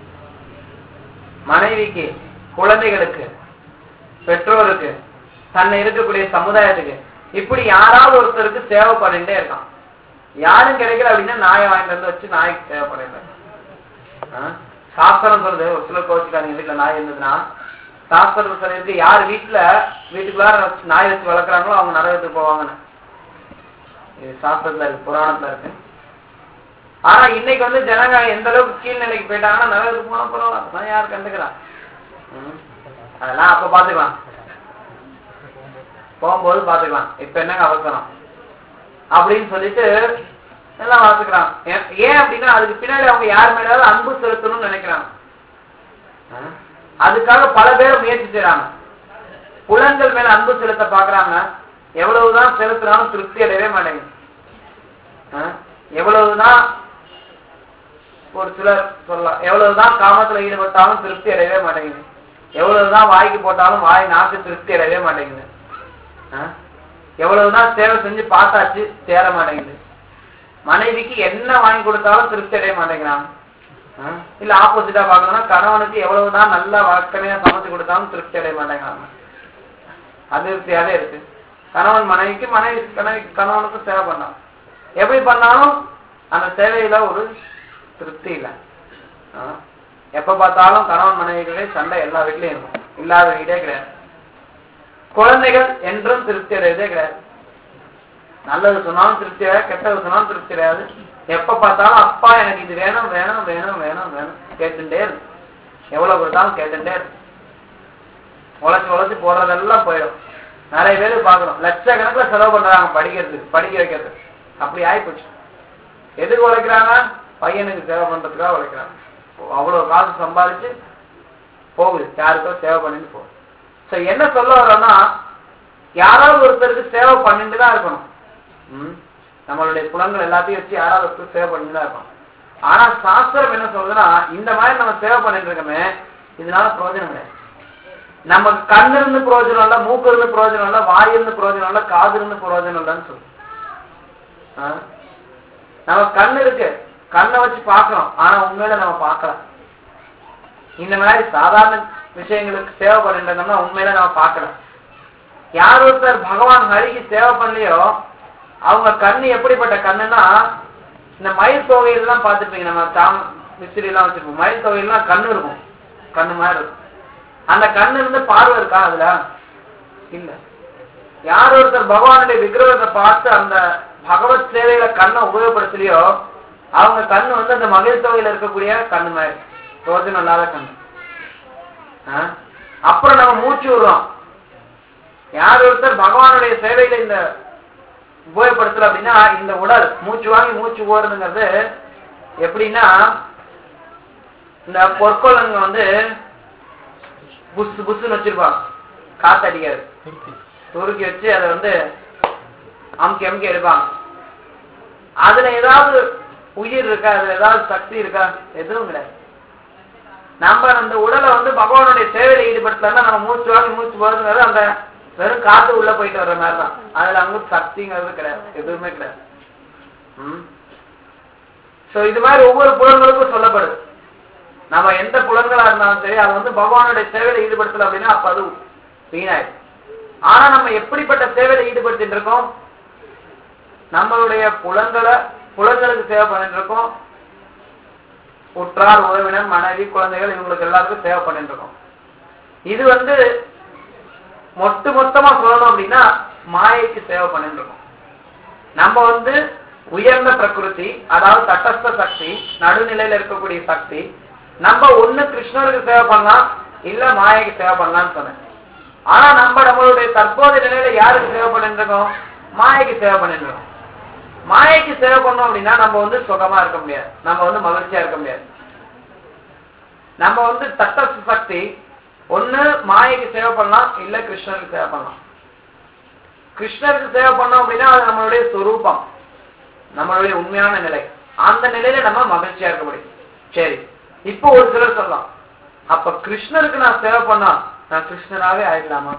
மனைவிக்கு குழந்தைகளுக்கு பெற்றோருக்கு தன்னை இருக்கக்கூடிய சமுதாயத்துக்கு இப்படி யாராவது ஒருத்தருக்கு சேவை பண்ணிட்டே இருக்கான் யாரும் கிடைக்கல அப்படின்னா நாயை வாங்கிட்டு வந்து வச்சு நாய்க்கு சேவை பண்ணிடுறேன் சாஸ்திரம் சொல்றது ஒரு சில கோச்சுக்காரங்க வீட்டுல நாய் இருந்ததுன்னா சாஸ்திரம் சொல்லிருக்கு யார் வீட்டுல வீட்டுக்குள்ளார வச்சு நாய் வச்சு வளர்க்குறாங்களோ அவங்க நரகத்துக்கு போவாங்கன்னு இது சாஸ்திரத்துல இருக்கு புராணத்துல இருக்கு ஆனா இன்னைக்கு வந்து ஜனங்க எந்த அளவுக்கு கீழ்நிலைக்கு போயிட்டாங்கன்னா நரகத்துக்கு போனா பரவாயில்ல அதெல்லாம் யார் கண்டுக்கிறான் ம். அதெல்லாம் அப்ப பாத்துக்கலாம் போகும்போது பாத்துக்கலாம் இப்ப என்னங்க அவசரம் அப்படின்னு சொல்லிட்டு எல்லாம் பார்த்துக்கிறான் ஏன் ஏன் அப்படின்னா அதுக்கு பின்னாடி அவங்க யார் மேலாவது அன்பு செலுத்தணும்னு நினைக்கிறாங்க ஆ? அதுக்காக பல பேர் முயற்சி செய்றாங்க புலன்கள் மேல அன்பு செலுத்த பாக்குறாங்க எவ்வளவுதான் செலுத்தினாலும் திருப்தி அடையவே மாட்டேங்குது ஆ? எவ்வளவுதான் ஒரு சிலர் சொல்லலாம் எவ்வளவுதான் காமத்துல ஈடுபட்டாலும் திருப்தி அடையவே மாட்டேங்குது எவ்வளவுதான் வாய்க்கு போட்டாலும் வாய் நாக்கு திருப்தி அடையவே மாட்டேங்குது ஆ? எவ்வளவுதான் சேவை செஞ்சு பார்த்தாச்சு சேர மாட்டேங்குது மனைவிக்கு என்ன வாங்கி கொடுத்தாலும் திருப்தி அடைய மாட்டேங்கிறான் ஆ? இல்ல ஆப்போசிட்டா பார்க்கணும்னா கணவனுக்கு எவ்வளவுதான் நல்லா வாக்கனையா சமைச்சு கொடுத்தாலும் திருப்தி அடைய மாட்டேங்கிறாங்க அதிருப்தியாவே இருக்கு கணவன் மனைவிக்கு மனைவி கணவிக்கு கணவனுக்கு சேவை பண்ணான் எப்படி பண்ணாலும் அந்த சேவையில ஒரு திருப்தி இல்லை ஆ? எப்ப பார்த்தாலும் கணவன் மனைவிகளே சண்டை எல்லா வீட்லயும் இருக்கும் இல்லாத வீடே கிடையாது குழந்தைகள் என்றும் திருப்தி அடையதே கிடையாது நல்லது சொன்னாலும் திருப்தி அடையாது கெட்டது சொன்னாலும் திருப்தி அடையாது எப்ப பார்த்தாலும் அப்பா எனக்கு இது வேணும் வேணும் வேணும் வேணும் வேணும் கேட்டுட்டே இருக்கு எவ்வளவு கொடுத்தாலும் கேட்டுட்டே இருக்கு உழைச்சு உழைச்சு போடுறதெல்லாம் போயிடும் நிறைய பேர் பாக்குறோம் லட்சக்கணக்குல செலவு பண்றாங்க படிக்கிறதுக்கு படிக்க வைக்கிறதுக்கு அப்படி ஆயிப்போச்சு எதுக்கு உழைக்கிறாங்க பையனுக்கு சேவை பண்றதுக்காக உழைக்கிறாங்க அவ்வளவு காசு சம்பாதிச்சு போகுது யாருக்கோ சேவை பண்ணிட்டு போகுது சோ என்ன சொல்ல வரோம்னா யாராவது ஒருத்தருக்கு சேவை பண்ணிட்டு தான் இருக்கணும் ம்? நம்மளுடைய புலங்கள் எல்லாத்தையும் வச்சு யாராவது ஒருத்தர் சேவை பண்ணிட்டு தான் இருக்கணும் ஆனா சாஸ்திரம் என்ன சொல்றதுன்னா இந்த மாதிரி நம்ம சேவை பண்ணிட்டு இருக்கோமே இதனால பிரயோஜனம் கிடையாது நமக்கு கண்ணு இருந்து பிரயோஜனம் இல்ல மூக்கு இருந்து பிரயோஜனம் இல்ல வாய் இருந்து பிரயோஜனம் இல்ல காது இருந்து பிரயோஜனம் இல்லைன்னு சொல்லு ஆ? நம்ம கண்ணு இருக்கு கண்ணை வச்சு பார்க்கிறோம் ஆனா உண்மையில நம்ம பார்க்கல இந்த மாதிரி சாதாரண விஷயங்களுக்கு சேவை பண்ணிட்டு இருந்தோம்னா உண்மையில நம்ம பார்க்கல யார் ஒருத்தர் பகவான் ஹரிக்கு சேவை பண்ணலையோ அவங்க கண்ணு எப்படிப்பட்ட கண்ணுன்னா இந்த மயில் தொகையெல்லாம் பார்த்துருப்பீங்க நம்ம சாம் மிஸ்திரி எல்லாம் வச்சிருப்போம் மயில் தொகையெல்லாம் கண்ணு இருக்கும் கண்ணு மாதிரி இருக்கும் அந்த கண்ணு இருந்து பார்வை இருக்கா அதுல இல்ல யார் ஒருத்தர் பகவானுடைய விக்கிரகத்தை பார்த்து அந்த பகவத் சேவையில கண்ணை உபயோகப்படுத்தலையோ அவங்க கண்ணு வந்து அந்த மகிழ் தொகையில இருக்கக்கூடிய கண்ணு மாதிரி பிரோஜனம் இல்லாத கண்ணு ஆ? அப்புறம் நம்ம மூச்சு விடுறோம் யார் ஒருத்தர் பகவானுடைய சேவையில இந்த உபயோகப்படுத்தல அப்படின்னா இந்த உடல் மூச்சு வாங்கி மூச்சு போறதுங்கிறது எப்படின்னா இந்த பொற்கொள்ளங்க வந்து புசு புசுன்னு வச்சிருப்பாங்க காத்தடிக்காது திருப்தி துருக்கி வச்சு அதை வந்து அமுக்கி அமுக்கி எடுப்பாங்க அதுல ஏதாவது உயிர் இருக்கா அதுல ஏதாவது சக்தி இருக்கா எதுவும் கிடையாது நம்ம அந்த உடலை வந்து பகவானுடைய சேவையில ஈடுபடுத்தலன்னா நம்ம மூச்சு வாங்கி மூச்சு போறதுங்கிறது அந்த வெறும் காத்து உள்ள போயிட்டு வர்ற மாதிரி தான் அதுல அங்க சக்திங்கிறது கிடையாது எதுவுமே கிடையாது ம் சோ இது மாதிரி ஒவ்வொரு புலன்களுக்கும் சொல்லப்படுது நம்ம எந்த புலன்களா இருந்தாலும் சரி அது வந்து பகவானுடைய சேவையில ஈடுபடுத்தல அப்படின்னா அப்ப அது வீணாயிடும் ஆனா நம்ம எப்படிப்பட்ட சேவையில ஈடுபடுத்திட்டு இருக்கோம் நம்மளுடைய புலன்களை புலன்களுக்கு சேவை பண்ணிட்டு இருக்கோம் உற்றார் உறவினர் மனைவி குழந்தைகள் இவங்களுக்கு எல்லாருக்கும் சேவை பண்ணிட்டு இருக்கோம் இது வந்து மொட்டு மொத்தமா சொல்லணும் அப்படின்னா மாயைக்கு சேவை பண்ணிட்டு இருக்கோம் நம்ம வந்து உயர்ந்த பிரகிருதி அதாவது தட்டஸ்த சக்தி நடுநிலையில இருக்கக்கூடிய சக்தி நம்ம ஒண்ணு கிருஷ்ணருக்கு சேவை பண்ணலாம் இல்ல மாயைக்கு சேவை பண்ணலாம்னு சொன்னேன் ஆனா நம்ம நம்மளுடைய தற்போதைய நிலையில யாருக்கு சேவை பண்ணிட்டு இருக்கோம் மாயைக்கு சேவை பண்ணிட்டு இருக்கோம் மாயைக்கு சேவை பண்ணோம் அப்படின்னா நம்ம வந்து சுகமா இருக்க முடியாது நம்ம வந்து மகிழ்ச்சியா இருக்க முடியாது நம்ம வந்து தட்டஸ்த சக்தி ஒண்ணு மாயைக்கு சேவை பண்ணலாம் இல்ல கிருஷ்ணருக்கு சேவை பண்ணலாம் கிருஷ்ணருக்கு சேவை பண்ணோம் அப்படின்னா அது நம்மளுடைய சொரூபம் நம்மளுடைய உண்மையான நிலை அந்த நிலையில நம்ம மகிழ்ச்சியா இருக்க முடியும் சரி இப்போ ஒரு சிலர் சொல்லலாம் அப்ப கிருஷ்ணருக்கு நான் சேவை பண்ணா நான் கிருஷ்ணராவே ஆயிடலாமா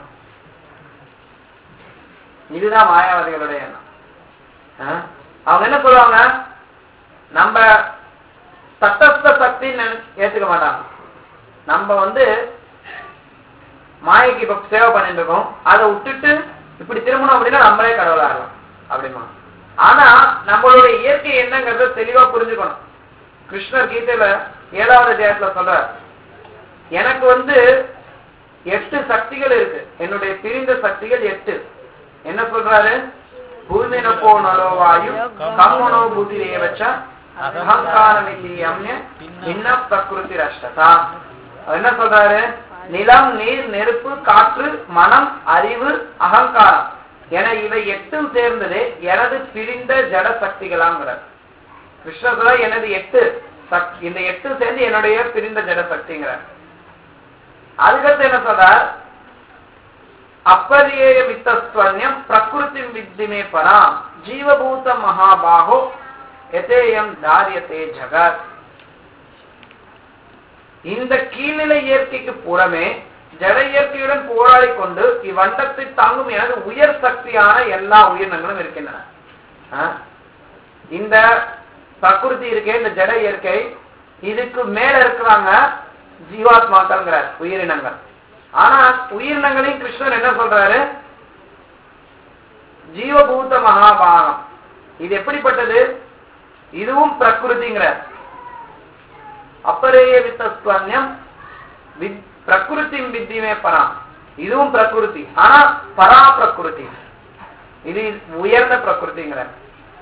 இதுதான் மாயாவாதிகளுடைய எண்ணம் ஆ? அவங்க என்ன சொல்லுவாங்க நம்ம தட்டஸ்த சக்தின்னு நினை- ஏத்துக்க மாட்டாங்க நம்ம வந்து மாயைக்கு இப்ப சேவை பண்ணிட்டு இருக்கோம் அதை விட்டுட்டு இப்படி திரும்பணும் அப்படின்னா நம்மளே கடவுளா ஆகலாம் அப்படிமா ஆனா நம்மளுடைய இயற்கை என்னங்கிறத தெளிவா புரிஞ்சுக்கணும் கிருஷ்ணர் கீதையில ஏழாவது அத்தியாயத்துல சொல்றார் எனக்கு வந்து எட்டு சக்திகள் இருக்கு என்னுடைய பிரிந்த சக்திகள் எட்டு என்ன சொல்றாரு பூமினப்போ நலோவாயு கம்மனோ புதிரே வச்ச அகங்காரமில்லி அம்ய இன்ன பிரகிருதி ரஷ்டதா அவர் என்ன சொல்றாரு நிலம் நீர் நெருப்பு காற்று மனம் அறிவு அகங்காரம் என இவை எட்டும் சேர்ந்தது எனது பிரிந்த ஜட சக்திகளாங்கிறார் கிருஷ்ணர் சொல்றார், எனது எட்டு சக்- இந்த எட்டு சேர்ந்து என்னுடைய பிரிந்த ஜட சக்திங்கிறார் அதுக்கடுத்து என்ன சொல்றார் அப்பரியேய வித்தஸ்வன்யம் பிரகிருதி வித்திமே பராம் ஜீவபூத மகாபாகோ எதேயம் தாரியத்தே ஜகத் இந்த கீழ்நிலை இயற்கைக்கு புறமே ஜட இயற்கையுடன் போராடி கொண்டு இவ்வண்டத்தை தாங்கும் எனது உயர் சக்தியான எல்லா உயிரினங்களும் இருக்கின்றன ஆ? இந்த பிரகிருதி இருக்கே இந்த ஜட இயற்கை இதுக்கு மேல இருக்கிறாங்க ஜீவாத்மாக்கள்ங்கிறார் உயிரினங்கள் ஆனா உயிரினங்களையும் கிருஷ்ணன் என்ன சொல்றாரு ஜீவபூத மகாபாகம் இது எப்படிப்பட்டது இதுவும் பிரகிருதிங்கிறார் அப்பரேய வித்தஸ்வன்யம் வித் பிரகிருதி வித்தியமே பரா இதுவும் பிரகிருதி ஆனா பரா பிரகிருதி இது உயர்ந்த பிரகிருதிங்கிறார்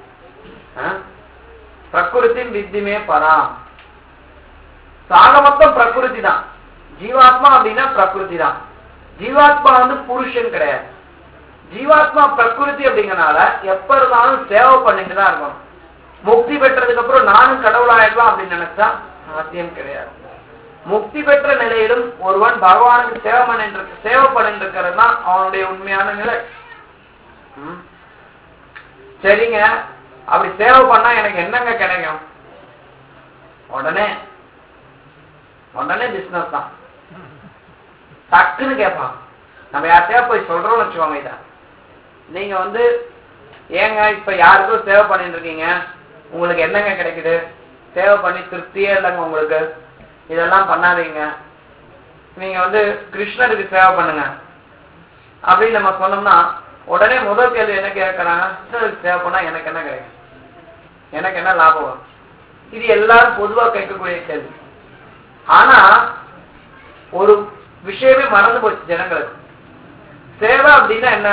பிரகிருதி வித்தியமே பரா சாக மொத்தம் பிரகிருதி தான் ஜீவாத்மா அப்படின்னா பிரகிருதி தான் ஜீவாத்மா வந்து புருஷன் கிடையாது ஜீவாத்மா பிரகிருதி அப்படிங்கறனால எப்ப இருந்தாலும் சேவை பண்ணிட்டு தான் இருக்கணும் முக்தி பெற்றதுக்கு அப்புறம் நானும் கடவுளாயிடலாம் அப்படின்னு நினைச்சா சாத்தியம் கிடையாது முக்தி பெற்ற நிலையிலும் ஒருவன் பகவானுக்கு சேவை பண்ணிட்டு சேவை பண்ணிட்டு இருக்கிறது தான் அவனுடைய உண்மையான நிலை ம். சரிங்க அப்படி சேவை பண்ணா எனக்கு என்னங்க கிடைக்கும் உடனே உடனே பிசினஸ் தான் டக்குன்னு கேட்பான் நம்ம யார்கிட்டயா போய் சொல்றோம்னு வச்சுக்கோங்க இத நீங்க வந்து ஏங்க இப்ப யாருக்கும் சேவை பண்ணிட்டு இருக்கீங்க உங்களுக்கு என்னங்க கிடைக்குது சேவை பண்ணி திருப்தியே இல்லைங்க உங்களுக்கு இதெல்லாம் பண்ணாதீங்க நீங்க வந்து கிருஷ்ணருக்கு சேவை பண்ணுங்க அப்படின்னு நம்ம சொன்னோம்னா உடனே முதல் கேள்வி என்ன கேட்கறாங்க கிருஷ்ணருக்கு சேவை பண்ணா எனக்கு என்ன கிடைக்கும் எனக்கு என்ன லாபம் வரும் இது எல்லாரும் பொதுவா கேட்கக்கூடிய கேள்வி ஆனா ஒரு விஷயமே மறந்து போச்சு ஜனங்களுக்கு சேவை அப்படின்னா என்ன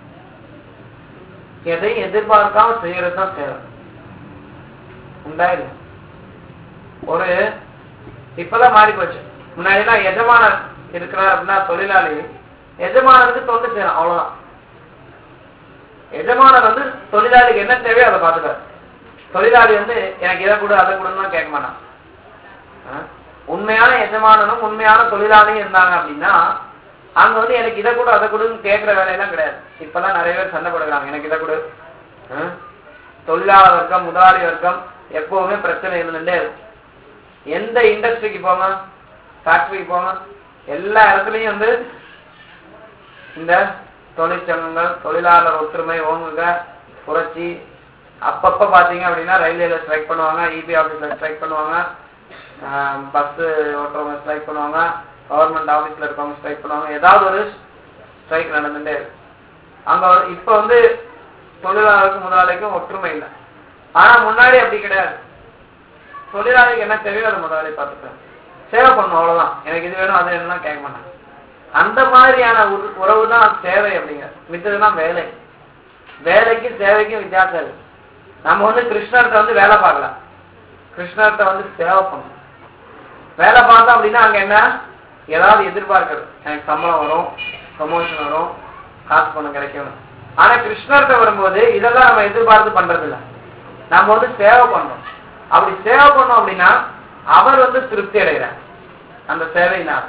எதையும் எதிர்பார்க்காம செய்யறது தான் சேவை உண்டா இல்ல ஒரு இப்பதான் மாறி போச்சு முன்னாடிலாம் எஜமானர் இருக்கிறார் அப்படின்னா தொழிலாளி எஜமானருக்கு தொண்டு செய்யணும் அவ்வளவுதான் எஜமானர் வந்து தொழிலாளிக்கு என்ன தேவையோ அதை பார்த்துக்காரு தொழிலாளி வந்து எனக்கு இதை கொடு அதை கொடுன்னு கேட்க மாட்டான் ஆ? உண்மையான எஜமானனும் உண்மையான தொழிலாளியும் இருந்தாங்க அப்படின்னா அங்க வந்து எனக்கு இதை கொடு அதை கொடுன்னு கேட்கிற வேலையெல்லாம் கிடையாது இப்பெல்லாம் நிறைய பேர் சண்டை போடுறாங்க எனக்கு இதை கொடு ஆ? தொழிலாளர் வர்க்கம் முதலாளி வர்க்கம் எப்பவுமே பிரச்சனை இருந்துட்டே இருக்கும் எந்த இண்டஸ்ட்ரிக்கு போங்க ஃபேக்டரிக்கு போங்க எல்லா இடத்துலயும் வந்து இந்த தொழிற்சங்கங்கள் தொழிலாளர் ஒற்றுமை ஓங்குக புரட்சி அப்பப்ப பாத்தீங்க அப்படின்னா ரயில்வேல ஸ்ட்ரைக் பண்ணுவாங்க இபி ஆபீஸ்ல ஸ்ட்ரைக் பண்ணுவாங்க பஸ் ஓட்டுறவங்க ஸ்ட்ரைக் பண்ணுவாங்க கவர்மெண்ட் ஆபீஸ்ல இருக்கவங்க ஸ்ட்ரைக் பண்ணுவாங்க ஏதாவது ஒரு ஸ்ட்ரைக் நடந்துட்டே இருக்கு அங்க ஒரு- இப்ப வந்து தொழிலாளருக்கும் முதலாளிக்கும் ஒற்றுமை இல்லை ஆனா முன்னாடி அப்படி கிடையாது தொழிலாளிக்கு என்ன தேவையோ அதை முதலாளி பார்த்துப்பேன் சேவை பண்ணும் அவ்வளவுதான் எனக்கு இது வேணும் அது வேணும்லாம் கேட்க மாட்டாங்க அந்த மாதிரியான உற- உறவு தான் சேவை அப்படிங்க மித்ததுதான் வேலை வேலைக்கும் சேவைக்கும் வித்தியாசம் இருக்கு நம்ம வந்து கிருஷ்ணர்கிட்ட வந்து வேலை பார்க்கலாம் கிருஷ்ணர்கிட்ட வந்து சேவை பண்ணணும் வேலை பார்த்தோம் அப்படின்னா அங்க என்ன ஏதாவது எதிர்பார்க்கிறது எனக்கு சம்பளம் வரும் ப்ரமோஷன் வரும் காசு பணம் கிடைக்கும் ஆனா கிருஷ்ணர்கிட்ட வரும்போது இதெல்லாம் நம்ம எதிர்பார்த்து பண்றது இல்ல நம்ம வந்து சேவை பண்றோம் அப்படி சேவை பண்ணோம் அப்படின்னா அவர் வந்து திருப்தி அடைகிறார் அந்த சேவையினால்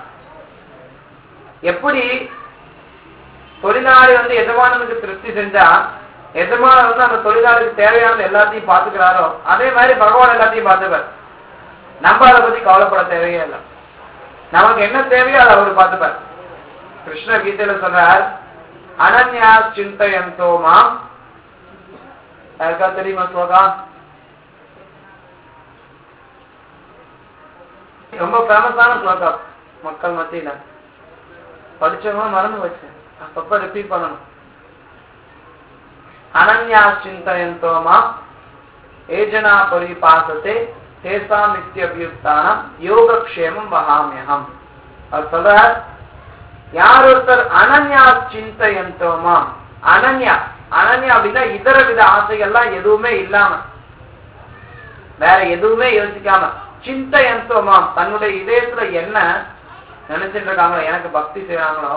எப்படி தொழிலாளி வந்து எஜமானனுக்கு திருப்தி செஞ்சா எஜமான வந்து அந்த தொழிலாளிக்கு தேவையானது எல்லாத்தையும் பாத்துக்கிறாரோ அதே மாதிரி பகவான் எல்லாத்தையும் பார்த்துப்பார் நம்ம அதை பத்தி கவலைப்பட தேவையே இல்லை நமக்கு என்ன தேவையோ அதை அவர் பார்த்துப்பார் கிருஷ்ண கீதையில சொல்றார் அனன்யா சிந்தயந்தோ மாம் யாருக்கா தெரியுமா ஸ்லோகா ரொம்ப ஃபேமஸான ஸ்லோகா மக்கள் மத்தியில படிச்சவங்க மறந்து வச்சு அப்பப்ப ரிப்பீட் பண்ணணும் அனன்யா சிந்தயந்தோ மாம் ஏஜனா பரிபாசத்தை தேசாம் நித்தியபியுக்தானம் யோகக்ஷேமம் வகாமியகம் அவர் சொல்றார் யார் ஒருத்தர் அனன்யா சிந்தயந்தோமா அனன்யா அனன்யா அப்படின்னா இதர வித ஆசைகள்லாம் எதுவுமே இல்லாம வேற எதுவுமே யோசிக்காம சிந்தயந்தோமாம் தன்னுடைய இதயத்துல என்ன நினைச்சிட்டு இருக்காங்களோ எனக்கு பக்தி செய்யறாங்களோ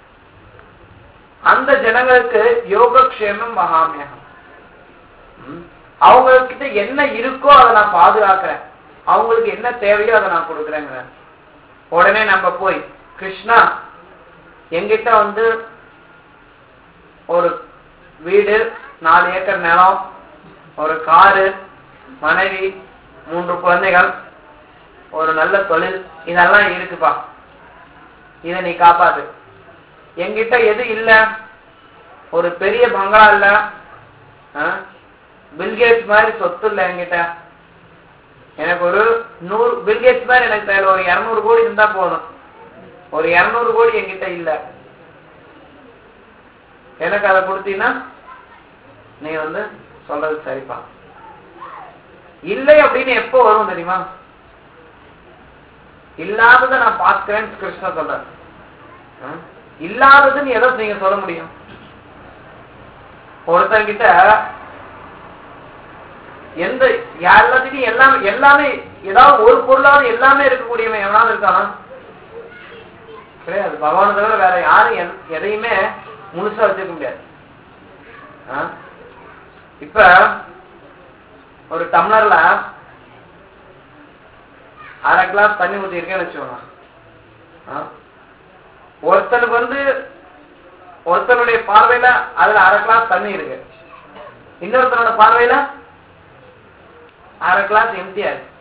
அந்த ஜனங்களுக்கு யோகக்ஷேமம் மகாமியகம் ம். அவங்க கிட்ட என்ன இருக்கோ அதை நான் பாதுகாக்கிறேன் அவங்களுக்கு என்ன தேவையோ அதை நான் கொடுக்குறேங்கிறேன் உடனே நம்ம போய் கிருஷ்ணா எங்கிட்ட வந்து ஒரு வீடு நாலு ஏக்கர் நிலம் ஒரு காரு மனைவி மூன்று குழந்தைகள் ஒரு நல்ல தொழில் இதெல்லாம் இருக்குப்பா இதை நீ காப்பாத்து என்கிட்ட எது இல்ல ஒரு பெரிய பங்களா இல்ல ஆ? பில்கேட்ஸ் மாதிரி சொத்து இல்ல என்கிட்ட எனக்கு ஒரு நூறு பில்கேட்ஸ் மாதிரி எனக்கு தேவை ஒரு இருநூறு கோடி இருந்தா போதும் ஒரு இருநூறு கோடி என்கிட்ட இல்ல எனக்கு அதை கொடுத்தீங்கன்னா நீ வந்து சொல்றது சரிப்பா இல்லை அப்படின்னு எப்போ வரும் தெரியுமா இல்லாததை நான் பார்க்கிறேன்னு கிருஷ்ணா சொல்றாரு ஆ? இல்லாததுன்னு எதை நீங்க சொல்ல முடியும் ஒருத்தர்கிட்ட எந்த எல்லாத்துக்கும் எல்லாமே எல்லாமே ஏதாவது ஒரு பொருளாவது எல்லாமே இருக்கக்கூடியவன் எவனாவது இருக்கானா கிடையாது பகவானை தவிர வேற யாரும் எல்- எதையுமே முழுசா வச்சுக்க முடியாது ஆ? இப்ப ஒரு டம்ளர்ல அரை கிளாஸ் தண்ணி ஊத்தி இருக்கேன்னு வச்சுக்கோங்க ஆ? ஒருத்தனுக்கு வந்து ஒருத்தனுடைய பார்வையில அதுல அரை கிளாஸ் தண்ணி இருக்கு இன்னொருத்தனோட பார்வையில அரை கிளாஸ் எம்டியா இருக்கு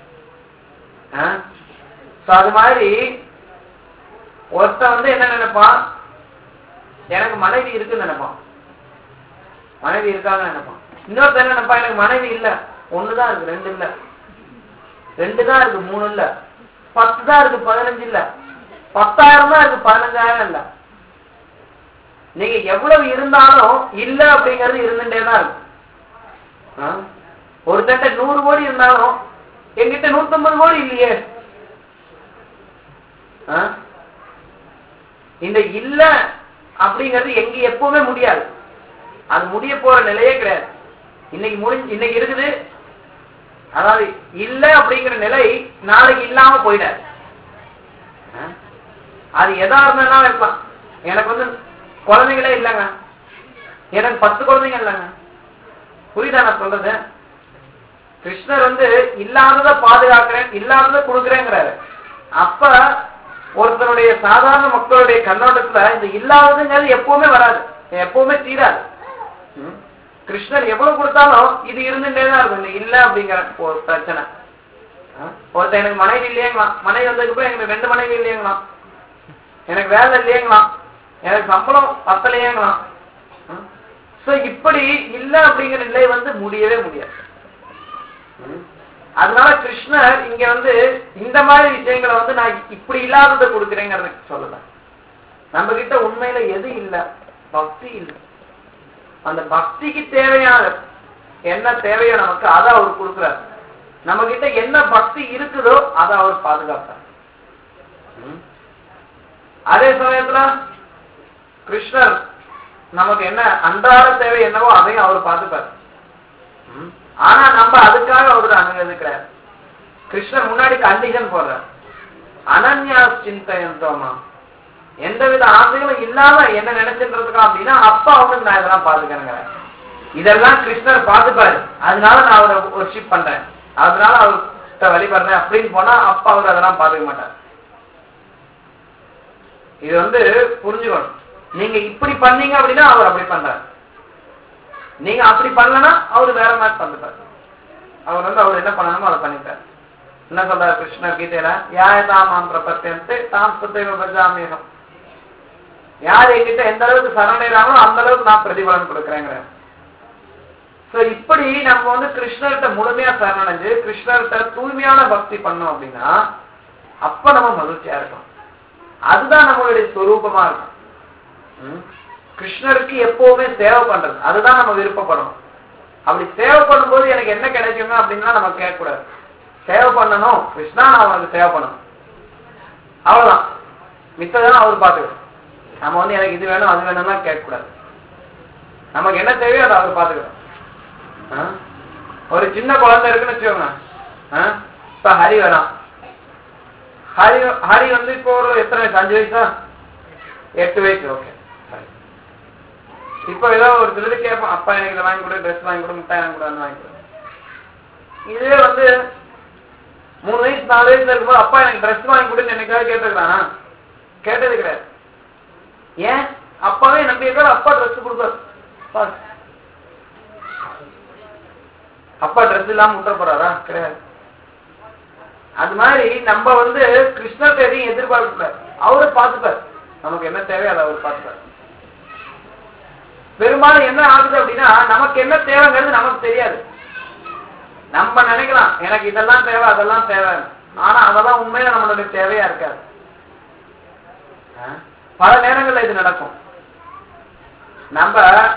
சோ அது மாதிரி ஒருத்தன் வந்து என்ன நினைப்பான் எனக்கு மனைவி இருக்குன்னு நினைப்பான் மனைவி இருக்காங்கன்னு நினைப்பான் இன்னொருத்தன் என்ன நினைப்பான் எனக்கு மனைவி இல்ல ஒண்ணுதான் இருக்கு ரெண்டு இல்ல ரெண்டு தான் இருக்கு மூணு இல்ல பத்து தான் இருக்கு பதினஞ்சு இல்ல பத்தாயிரம் தான் இருக்கு பதினஞ்சாயிரம் இல்ல நீங்க எவ்வளவு இருந்தாலும் இல்ல அப்படிங்கிறது இருந்துட்டே தான் இருக்கு ஆ? ஒருத்தன்ட்ட நூறு கோடி இருந்தாலும் என்கிட்ட நூத்தம்பது கோடி இல்லையே ஆ? இந்த இல்ல அப்படிங்கிறது எங்க எப்பவுமே முடியாது அது முடிய போற நிலையே கிடையாது இன்னைக்கு முடிஞ்சு இன்னைக்கு இருக்குது அதாவது இல்ல அப்படிங்கிற நிலை நாளைக்கு இல்லாம போயிடாது ஆ? அது எதா இருந்தாலும் இருக்கலாம் எனக்கு வந்து குழந்தைங்களே இல்லைங்க எனக்கு பத்து குழந்தைங்க இல்லைங்க புரியுதா நான் சொல்றது கிருஷ்ணர் வந்து இல்லாததை பாதுகாக்கிறேன் இல்லாததை கொடுக்குறேங்கிறாரு அப்ப ஒருத்தருடைய சாதாரண மக்களுடைய கண்ணோட்டத்துல இந்த இல்லாததுங்கிறது எப்பவுமே வராது எப்பவுமே தீராது ம்? கிருஷ்ணர் எவ்வளவு கொடுத்தாலும் இது இருந்துட்டே தான் இருக்கும் இந்த இல்ல அப்படிங்கிற ஒரு பிரச்சனை ஆ? ஒருத்தன் எனக்கு மனைவி இல்லையங்களாம் மனைவி வந்ததுக்கு அப்புறம் எனக்கு ரெண்டு மனைவி இல்லையங்களாம் எனக்கு வேலை இல்லையங்களாம் எனக்கு சம்பளம் பத்தலையங்களாம் சோ இப்படி இல்ல அப்படிங்கிற நிலை வந்து முடியவே முடியாது ம். அதனால கிருஷ்ணர் இங்க வந்து இந்த மாதிரி விஷயங்களை வந்து நான் இப்படி இல்லாததை கொடுக்குறேங்கிறத சொல்லல நம்ம கிட்ட உண்மையில எது இல்ல பக்தி இல்ல அந்த பக்திக்கு தேவையான என்ன தேவையோ நமக்கு அதை அவர் கொடுக்குறாரு நம்ம கிட்ட என்ன பக்தி இருக்குதோ அதை அவர் பாதுகாப்பார் ம். அதே சமயத்துல கிருஷ்ணர் நமக்கு என்ன அன்றாட தேவை என்னவோ அதையும் அவர் பார்த்துப்பார் ம். ஆனா நம்ம அதுக்காக அவரு அணுகிறது கிருஷ்ணர் முன்னாடி கண்டிஷன் போடுறார் அனன்யா சிந்தையந்தோமா எந்தவித ஆசைகளும் இல்லாம என்ன நினைச்சிட்டு இருக்கா அப்படின்னா அப்ப அவனுக்கு நான் இதெல்லாம் பாத்துக்கிறேங்க இதெல்லாம் கிருஷ்ணர் பார்த்துப்பாரு அதனால நான் அவரை ஒர்ஷிப் பண்றேன் அதனால அவர்கிட்ட வழிபடுறேன் அப்படின்னு போனா அப்ப அவர் அதெல்லாம் பாத்துக்க மாட்டார் இது வந்து புரிஞ்சுக்கணும் நீங்க இப்படி பண்ணீங்க அப்படின்னா அவர் அப்படி பண்றாரு நீங்க அப்படி பண்ணலன்னா அவரு வேற மாதிரி பண்ணிப்பாரு அவர் வந்து அவர் என்ன பண்ணணுமோ அதை பண்ணிப்பாரு என்ன சொல்றாரு கிருஷ்ணர் கீதையில யாயதாமாம் பிரபத்தியன்ட்டு தாம் சுத்தைவ பஜாமியம் யார் என்கிட்ட எந்த அளவுக்கு சரணடைறாங்களோ அந்த அளவுக்கு நான் பிரதிபலன் கொடுக்குறேங்கிறேன் சோ இப்படி நம்ம வந்து கிருஷ்ணர்கிட்ட முழுமையா சரணடைஞ்சு கிருஷ்ணர்கிட்ட தூய்மையான பக்தி பண்ணோம் அப்படின்னா அப்ப நம்ம மகிழ்ச்சியா இருக்கும் அதுதான் நம்மளுடைய சொரூபமா இருக்கும் ம்? கிருஷ்ணருக்கு எப்பவுமே சேவை பண்றது அதுதான் நம்ம விருப்பப்படணும் அப்படி சேவை பண்ணும்போது எனக்கு என்ன கிடைக்குங்க அப்படின்னா நம்ம கேட்கக்கூடாது சேவை பண்ணணும் கிருஷ்ணா நான் உனக்கு சேவை பண்ணணும் அவ்வளவுதான் மித்ததெல்லாம் அவர் பார்த்துக்கணும் நம்ம வந்து எனக்கு இது வேணும் அது வேணும்லாம் கேட்கக்கூடாது நமக்கு என்ன தேவையோ அதை அவர் பார்த்துக்கணும் ஆ? ஒரு சின்ன குழந்தை இருக்குன்னு வச்சுக்கோங்க ஆ? இப்ப ஹரி வேணாம் ஹரி ஹரி வந்து இப்போ ஒரு எத்தனை வயசு அஞ்சு வயசா எட்டு வயசு ஓகே இப்போ ஏதோ ஒரு சிலது கேட்போம் அப்பா எனக்கு இதை வாங்கி கொடு ட்ரெஸ் வாங்கி கொடு மிட்டாய் வாங்கி கொடு வாங்கி கொடு இதுவே வந்து மூணு வயசு நாலு வயசுல இருக்கும்போது அப்பா எனக்கு ட்ரெஸ் வாங்கி கொடுன்னு என்னைக்காவது கேட்டுக்கிறானா கேட்டது கிடையாது ஏன் அப்பாவே நம்பியிருக்காரு அப்பா ட்ரெஸ் கொடுப்பாரு பாரு. அப்பா ட்ரெஸ் இல்லாம விட்டுற போறாரா கிடையாது அது மாதிரி நம்ம வந்து கிருஷ்ணர் எதையும் எதிர்பார்க்க கூடாது அவரு பார்த்துப்பார் நமக்கு என்ன தேவையோ அதை அவர் பார்த்துப்பார் பெரும்பாலும் என்ன ஆகுது அப்படின்னா நமக்கு என்ன தேவைங்கிறது நமக்கு தெரியாது நம்ம நினைக்கலாம் எனக்கு இதெல்லாம் தேவை அதெல்லாம் தேவை ஆனா அதெல்லாம் உண்மையில நம்மளுடைய தேவையா இருக்காது ஆ? பல நேரங்கள்ல இது நடக்கும் நம்ம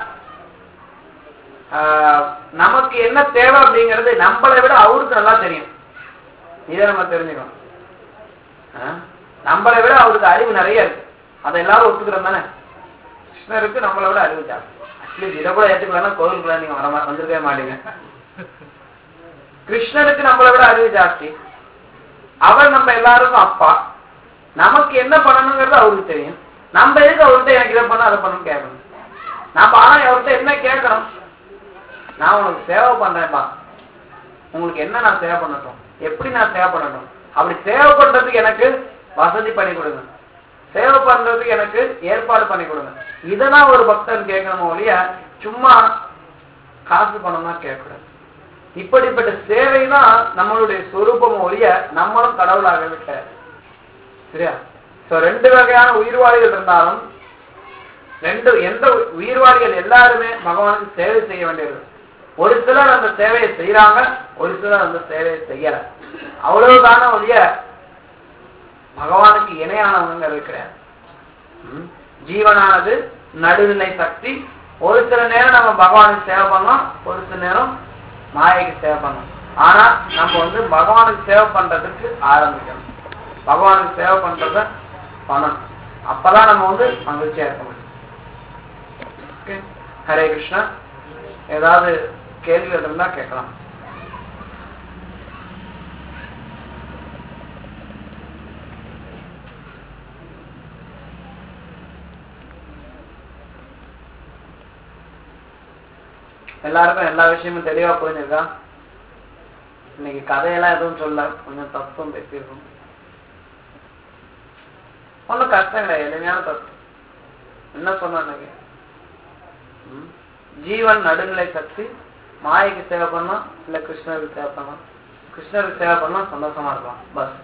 ஆஹ், நமக்கு என்ன தேவை அப்படிங்கிறது நம்மளை விட அவருக்கு நல்லா தெரியும் இதை நம்ம தெரிஞ்சுக்கணும் ஆ? நம்மளை விட அவருக்கு அறிவு நிறைய இருக்கு அதை எல்லாரும் ஒத்துக்கிறோம் தானே கிருஷ்ணருக்கு நம்மளை விட அறிவு ஜாஸ்தி அட்லீஸ்ட் இதை கூட ஏற்றுக்கலாம் கோவிலுக்குள்ள நீங்க வர மா- வந்திருக்கவே மாட்டீங்க கிருஷ்ணருக்கு நம்மளை விட அறிவு ஜாஸ்தி அவர் நம்ம எல்லாருக்கும் அப்பா நமக்கு என்ன பண்ணணுங்கிறது அவருக்கு தெரியும் நம்ம எதுக்கு அவர்கிட்ட எனக்கு இதை பண்ண அதை பண்ணணும் கேட்கணும் நம்ம ஆனா அவர்கிட்ட என்ன கேட்கணும் நான் உனக்கு சேவை பண்றேன்ப்பா உங்களுக்கு என்ன நான் சேவை பண்ணட்டும் எப்படி நான் சேவை பண்ணட்டும் அப்படி சேவை பண்றதுக்கு எனக்கு வசதி பண்ணி கொடுங்க சேவை பண்றதுக்கு எனக்கு ஏற்பாடு பண்ணி கொடுங்க இததான் ஒரு பக்தன் கேட்கணுமோ ஒழிய சும்மா காசு பணம்னா கேட்கக்கூடாது இப்படிப்பட்ட சேவை தான் நம்மளுடைய சொரூபம் ஒழிய நம்மளும் கடவுளாக விட்ட சரியா சோ ரெண்டு வகையான உயிர்வாளிகள் இருந்தாலும் ரெண்டு எந்த உயிர்வாளிகள் எல்லாருமே பகவானுக்கு சேவை செய்ய வேண்டியது ஒரு சிலர் அந்த சேவையை செய்யறாங்க ஒரு சிலர் அந்த சேவையை செய்யல அவ்வளவுதான ஒழிய பகவானுக்கு இணையானவங்க இருக்கிறார் ம். ஜீவனானது நடுநிலை சக்தி ஒரு சில நேரம் நம்ம பகவானுக்கு சேவை பண்ணோம் ஒரு சில நேரம் மாயைக்கு சேவை பண்ணோம் ஆனா நம்ம வந்து பகவானுக்கு சேவை பண்றதுக்கு ஆரம்பிக்கணும் பகவானுக்கு சேவை பண்றத பண்ணணும் அப்பதான் நம்ம வந்து மகிழ்ச்சியா இருக்க முடியும் Okay. ஹரே கிருஷ்ணா ஏதாவது கேள்விகள் இருந்தா கேட்கலாம் எல்லாருக்கும் எல்லா விஷயமும் தெளிவா புரிஞ்சிருக்கா இன்னைக்கு கதையெல்லாம் எதுவும் சொல்ல கொஞ்சம் தத்துவம் பேசியிருக்கோம் ஒன்றும் கஷ்டம் கிடையாது எளிமையான தத்துவம் என்ன சொன்ன இன்னைக்கு ம்? ஜீவன் நடுநிலை சக்தி மாயைக்கு சேவை பண்ணா இல்ல கிருஷ்ணருக்கு சேவை பண்ணா கிருஷ்ணருக்கு சேவை பண்ணா சந்தோஷமா இருக்கலாம் பஸ்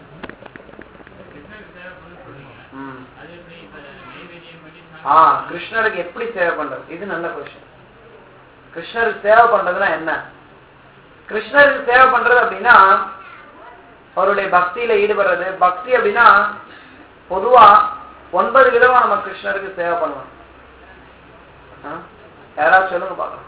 ம். ஆ கிருஷ்ணருக்கு எப்படி சேவை பண்றது இது நல்ல கொஸ்டின் கிருஷ்ணருக்கு சேவை பண்றதுன்னா என்ன கிருஷ்ணருக்கு சேவை பண்றது அப்படின்னா அவருடைய பக்தியில ஈடுபடுறது பக்தி அப்படின்னா பொதுவா ஒன்பது விதமா நம்ம கிருஷ்ணருக்கு சேவை பண்ணுவோம் ஆ? யாராவது சொல்லுங்க பார்க்கலாம்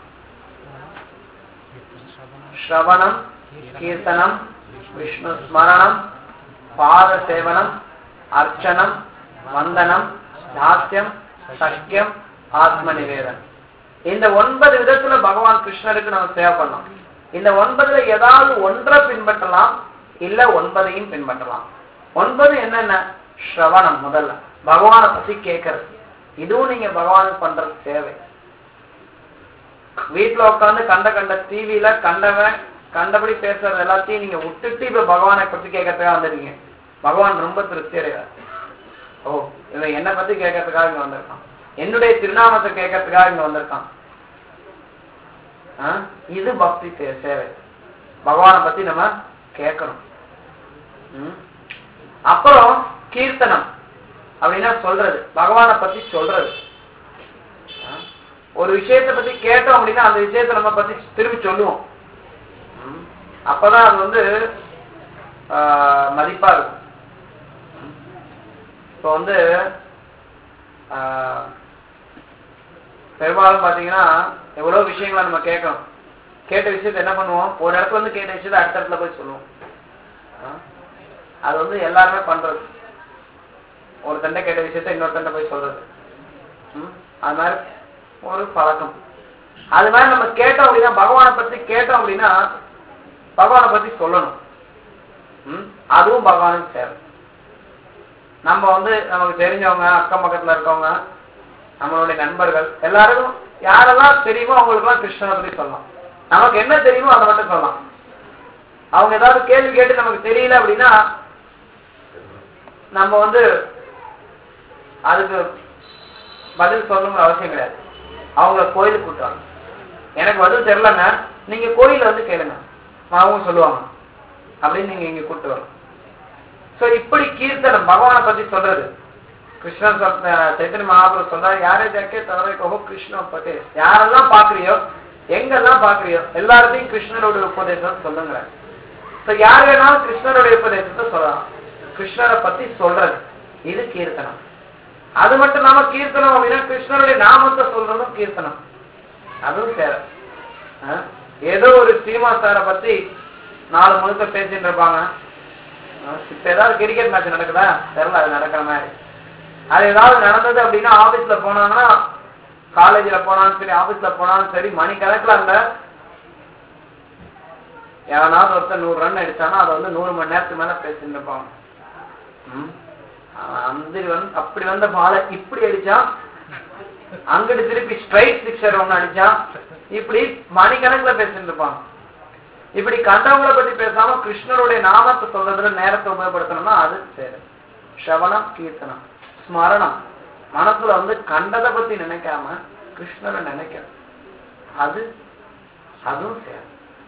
ஸ்ரவணம் கீர்த்தனம் விஷ்ணு ஸ்மரணம் பாத சேவனம் அர்ச்சனம் வந்தனம் தாஸ்யம் சக்கியம் ஆத்ம நிவேதனம் இந்த ஒன்பது விதத்துல பகவான் கிருஷ்ணருக்கு நம்ம சேவை பண்ணோம் இந்த ஒன்பதுல ஏதாவது ஒன்றை பின்பற்றலாம் இல்ல ஒன்பதையும் பின்பற்றலாம் ஒன்பது என்னென்ன ஸ்ரவணம் முதல்ல பகவானை பத்தி கேட்கறது இதுவும் நீங்க பகவானுக்கு பண்றது சேவை வீட்டுல உட்காந்து கண்ட கண்ட டிவில கண்டவன் கண்டபடி பேசுறது எல்லாத்தையும் நீங்க விட்டுட்டு இப்ப பகவானை பத்தி கேட்கறதுக்காக வந்துருக்கீங்க பகவான் ரொம்ப திருப்தி அடைவார் ஓ இவன் என்னை பத்தி கேட்கறதுக்காக இங்க வந்திருக்கான் என்னுடைய திருநாமத்தை கேட்கறதுக்காக இங்க வந்திருக்கான் ஆ? இது பக்தி சே- சேவை பகவானை பத்தி நம்ம கேட்கணும் ம்? அப்புறம் கீர்த்தனம் அப்படின்னா சொல்றது பகவானை பத்தி சொல்றது ஆ? ஒரு விஷயத்தை பத்தி கேட்டோம் அப்படின்னா அந்த விஷயத்தை நம்ம பத்தி திரும்பி சொல்லுவோம் ம்? அப்பதான் அது வந்து ஆ, மதிப்பா இருக்கும் ம்? இப்போ வந்து ஆ, பெரும்பாலும் பாத்தீங்கன்னா எவ்வளவு விஷயங்களை நம்ம கேட்கணும் கேட்ட விஷயத்தை என்ன பண்ணுவோம் ஒரு இடத்துல வந்து கேட்ட விஷயத்தை அடுத்த இடத்துல போய் சொல்லுவோம் ஆ? அது வந்து எல்லாருமே பண்றது ஒரு தண்டை கேட்ட விஷயத்த இன்னொரு தண்டை போய் சொல்றது ம்? அது மாதிரி ஒரு பழக்கம் அது மாதிரி நம்ம கேட்டோம் அப்படின்னா பகவானை பத்தி கேட்டோம் அப்படின்னா பகவானை பத்தி சொல்லணும் ம்? அதுவும் பகவானுக்கு சேவை நம்ம வந்து நமக்கு தெரிஞ்சவங்க அக்கம் பக்கத்துல இருக்கவங்க நம்மளுடைய நண்பர்கள் எல்லாருக்கும் யாரெல்லாம் தெரியுமோ அவங்களுக்குலாம் கிருஷ்ணனை பத்தி சொல்லலாம் நமக்கு என்ன தெரியுமோ அதை மட்டும் சொல்லலாம் அவங்க ஏதாவது கேள்வி கேட்டு நமக்கு தெரியல அப்படின்னா நம்ம வந்து அதுக்கு பதில் சொல்லணுங்கிற அவசியம் கிடையாது அவங்கள கோயிலுக்கு கூட்டுவாங்க எனக்கு பதில் தெரியலங்க நீங்க கோயில்ல வந்து கேளுங்க அவங்க சொல்லுவாங்க அப்படின்னு நீங்க இங்க கூட்டு வரணும் சோ இப்படி கீர்த்தனம் பகவானை பத்தி சொல்றது கிருஷ்ணன் சொல்~ அஹ் சைத்தன்ய மகாபுரம் சொல்றாரு யாரே ஜாக்கே தவிர கஹோ கிருஷ்ண பட்டே யாரெல்லாம் பாக்குறியோ எங்கெல்லாம் பாக்குறியோ எல்லார்ட்டையும் கிருஷ்ணனுடைய உபதேசம் சொல்லுங்கிற சோ யார் வேணாலும் கிருஷ்ணனுடைய உபதேசத்தை சொல்லலாம் கிருஷ்ணரை பத்தி சொல்றது இது கீர்த்தனம் அது மட்டும் இல்லாம கீர்த்தனம் அப்படின்னா கிருஷ்ணனுடைய நாமத்தை சொல்றதும் கீர்த்தனம் அதுவும் சேர அஹ் ஏதோ ஒரு சீமா சாரை பத்தி நாலு முழுக்க பேசிட்டு இருப்பாங்க அஹ் இப்ப ஏதாவது கிரிக்கெட் மேட்ச் நடக்குதா தெரியல அது நடக்கிற மாதிரி அது ஏதாவது நடந்தது அப்படின்னா ஆபீஸ்ல போனாங்கன்னா காலேஜ்ல போனாலும் சரி ஆபீஸ்ல போனாலும் சரி மணிக்கணக்கில் அங்க எவனாவது ஒருத்தர் நூறு ரன் அடிச்சானா அதை வந்து நூறு மணி நேரத்துக்கு மேல பேசிட்டு இருப்பாங்க ம். அவன் அந்த வந்து அப்படி வந்த பாலை இப்படி அடிச்சான் அங்கிட்டு திருப்பி ஸ்ட்ரைட் சிக்ஸர் ஒண்ணு அடிச்சான் இப்படி மணிக்கணக்குல பேசிட்டு இருப்பாங்க இப்படி கண்டவங்களை பத்தி பேசாம கிருஷ்ணருடைய நாமத்தை சொல்றதுல நேரத்தை உபயோகப்படுத்தணும்னா அது சரி ஸ்ரவணம் கீர்த்தனம் ஸ்மரணம் மனசுல வந்து கண்டதை பத்தி நினைக்காம கிருஷ்ணரை நினைக்கணும் அது அதுவும் சரி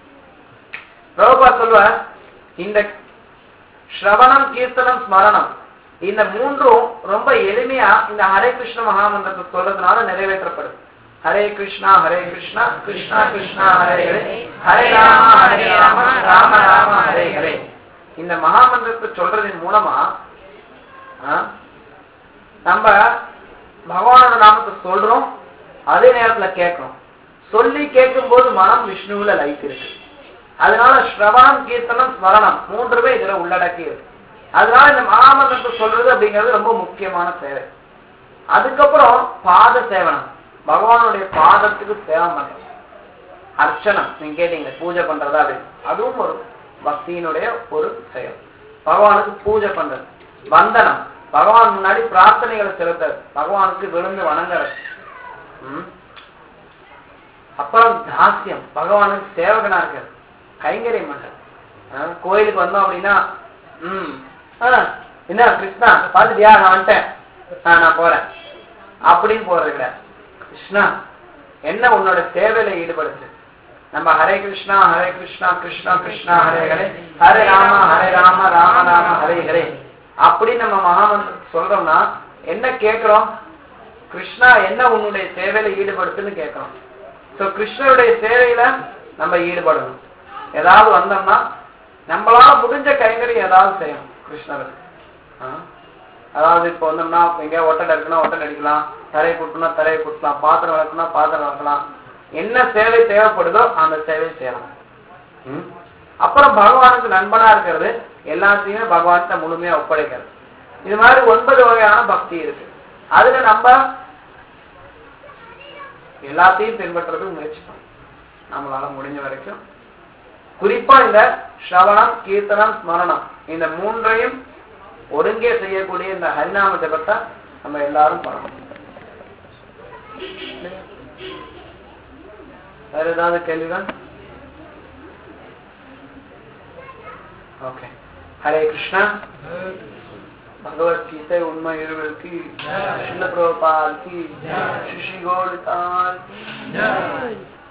பிரபுபா சொல்வார் இந்த ஸ்ரவணம் கீர்த்தனம் ஸ்மரணம் இந்த மூன்றும் ரொம்ப எளிமையா இந்த ஹரே கிருஷ்ண மகாமந்திரத்தை சொல்றதுனால நிறைவேற்றப்படுது ஹரே கிருஷ்ணா ஹரே கிருஷ்ணா கிருஷ்ணா கிருஷ்ணா ஹரே ஹரே ஹரே ராம ஹரே ராம ராம ராம ஹரே ஹரே இந்த மகாமந்திரத்தை சொல்றதன் மூலமா ஆ, நம்ம பகவானோட நாமத்தை சொல்றோம் அதே நேரத்துல கேட்கிறோம் சொல்லி கேட்கும்போது மனம் விஷ்ணுவுல லைட் இருக்கு அதனால ஸ்ரவணம் கீர்த்தனம் ஸ்மரணம் மூன்றுமே இதுல உள்ளடக்கி இருக்கு அதனால இந்த மகாமந்திரத்தை சொல்றது அப்படிங்கிறது ரொம்ப முக்கியமான சேவை அதுக்கப்புறம் பாத சேவனம் பகவானுடைய பாதத்துக்கு சேவை பண்றது அர்ச்சனம் நீங்க கேட்டீங்க பூஜை பண்றதா அப்படின்னு அதுவும் ஒரு பக்தியினுடைய ஒரு செயல் பகவானுக்கு பூஜை பண்றது வந்தனம் பகவான் முன்னாடி பிரார்த்தனைகளை செலுத்துறது பகவானுக்கு விழுந்து வணங்குறது ம். அப்புறம் தாசியம் பகவானுக்கு சேவகனா இருக்கிறது கைங்கரியம் பண்றது ஆ, கோயிலுக்கு வந்தோம் அப்படின்னா ம் ஆ, என்ன கிருஷ்ணா பாத்துட்டியா நான் வந்துட்டேன் ஆ, நான் போறேன் அப்படின்னு போறது கிடையாது கிருஷ்ணா என்ன உன்னோட சேவையில ஈடுபடுத்து நம்ம ஹரே கிருஷ்ணா ஹரே கிருஷ்ணா கிருஷ்ணா கிருஷ்ணா ஹரே ஹரே ஹரே ராம ஹரே ராம ராம ராம ஹரே ஹரே அப்படி நம்ம மகாமந்திரம் சொல்றோம்னா என்ன கேட்கிறோம் கிருஷ்ணா என்ன உன்னுடைய சேவையில ஈடுபடுத்துன்னு கேட்கிறோம் சோ கிருஷ்ணருடைய சேவையில நம்ம ஈடுபடணும் ஏதாவது வந்தோம்னா நம்மளால முடிஞ்ச கைங்கரியம் ஏதாவது செய்யணும் கிருஷ்ணருக்கு ஆ? அதாவது இப்போ வந்தோம்னா எங்கேயா ஒட்டடை இருக்குன்னா ஒட்டடை அடிக்கலாம் தரையை குட்டணும்னா தரையை குட்டலாம் பாத்திரம் வளர்க்கணும்னா பாத்திரம் வளர்க்கலாம் என்ன சேவை தேவைப்படுதோ அந்த சேவை செய்யலாம் ம்? அப்புறம் பகவானுக்கு நண்பனா இருக்கிறது எல்லாத்தையுமே பகவான்கிட்ட முழுமையா ஒப்படைக்கிறது இது மாதிரி ஒன்பது வகையான பக்தி இருக்கு அதுல நம்ம எல்லாத்தையும் பின்பற்றுறதுக்கு முயற்சி பண்ணணும் நம்மளால முடிஞ்ச வரைக்கும் குறிப்பா இந்த ஸ்ரவணம் கீர்த்தனம் ஸ்மரணம் இந்த மூன்றையும் ஒருங்கே செய்யக்கூடிய இந்த ஹரிநாம ஜபத்தை நம்ம எல்லாரும் பண்ணணும் வேற ஏதாவது கேள்விகள் ஓகே ஹரே கிருஷ்ணா பகவத்கீதை உண்மை இருவருக்கு சில பிரபால் கி ஸ்ரீ கோல்கால் ஜெய்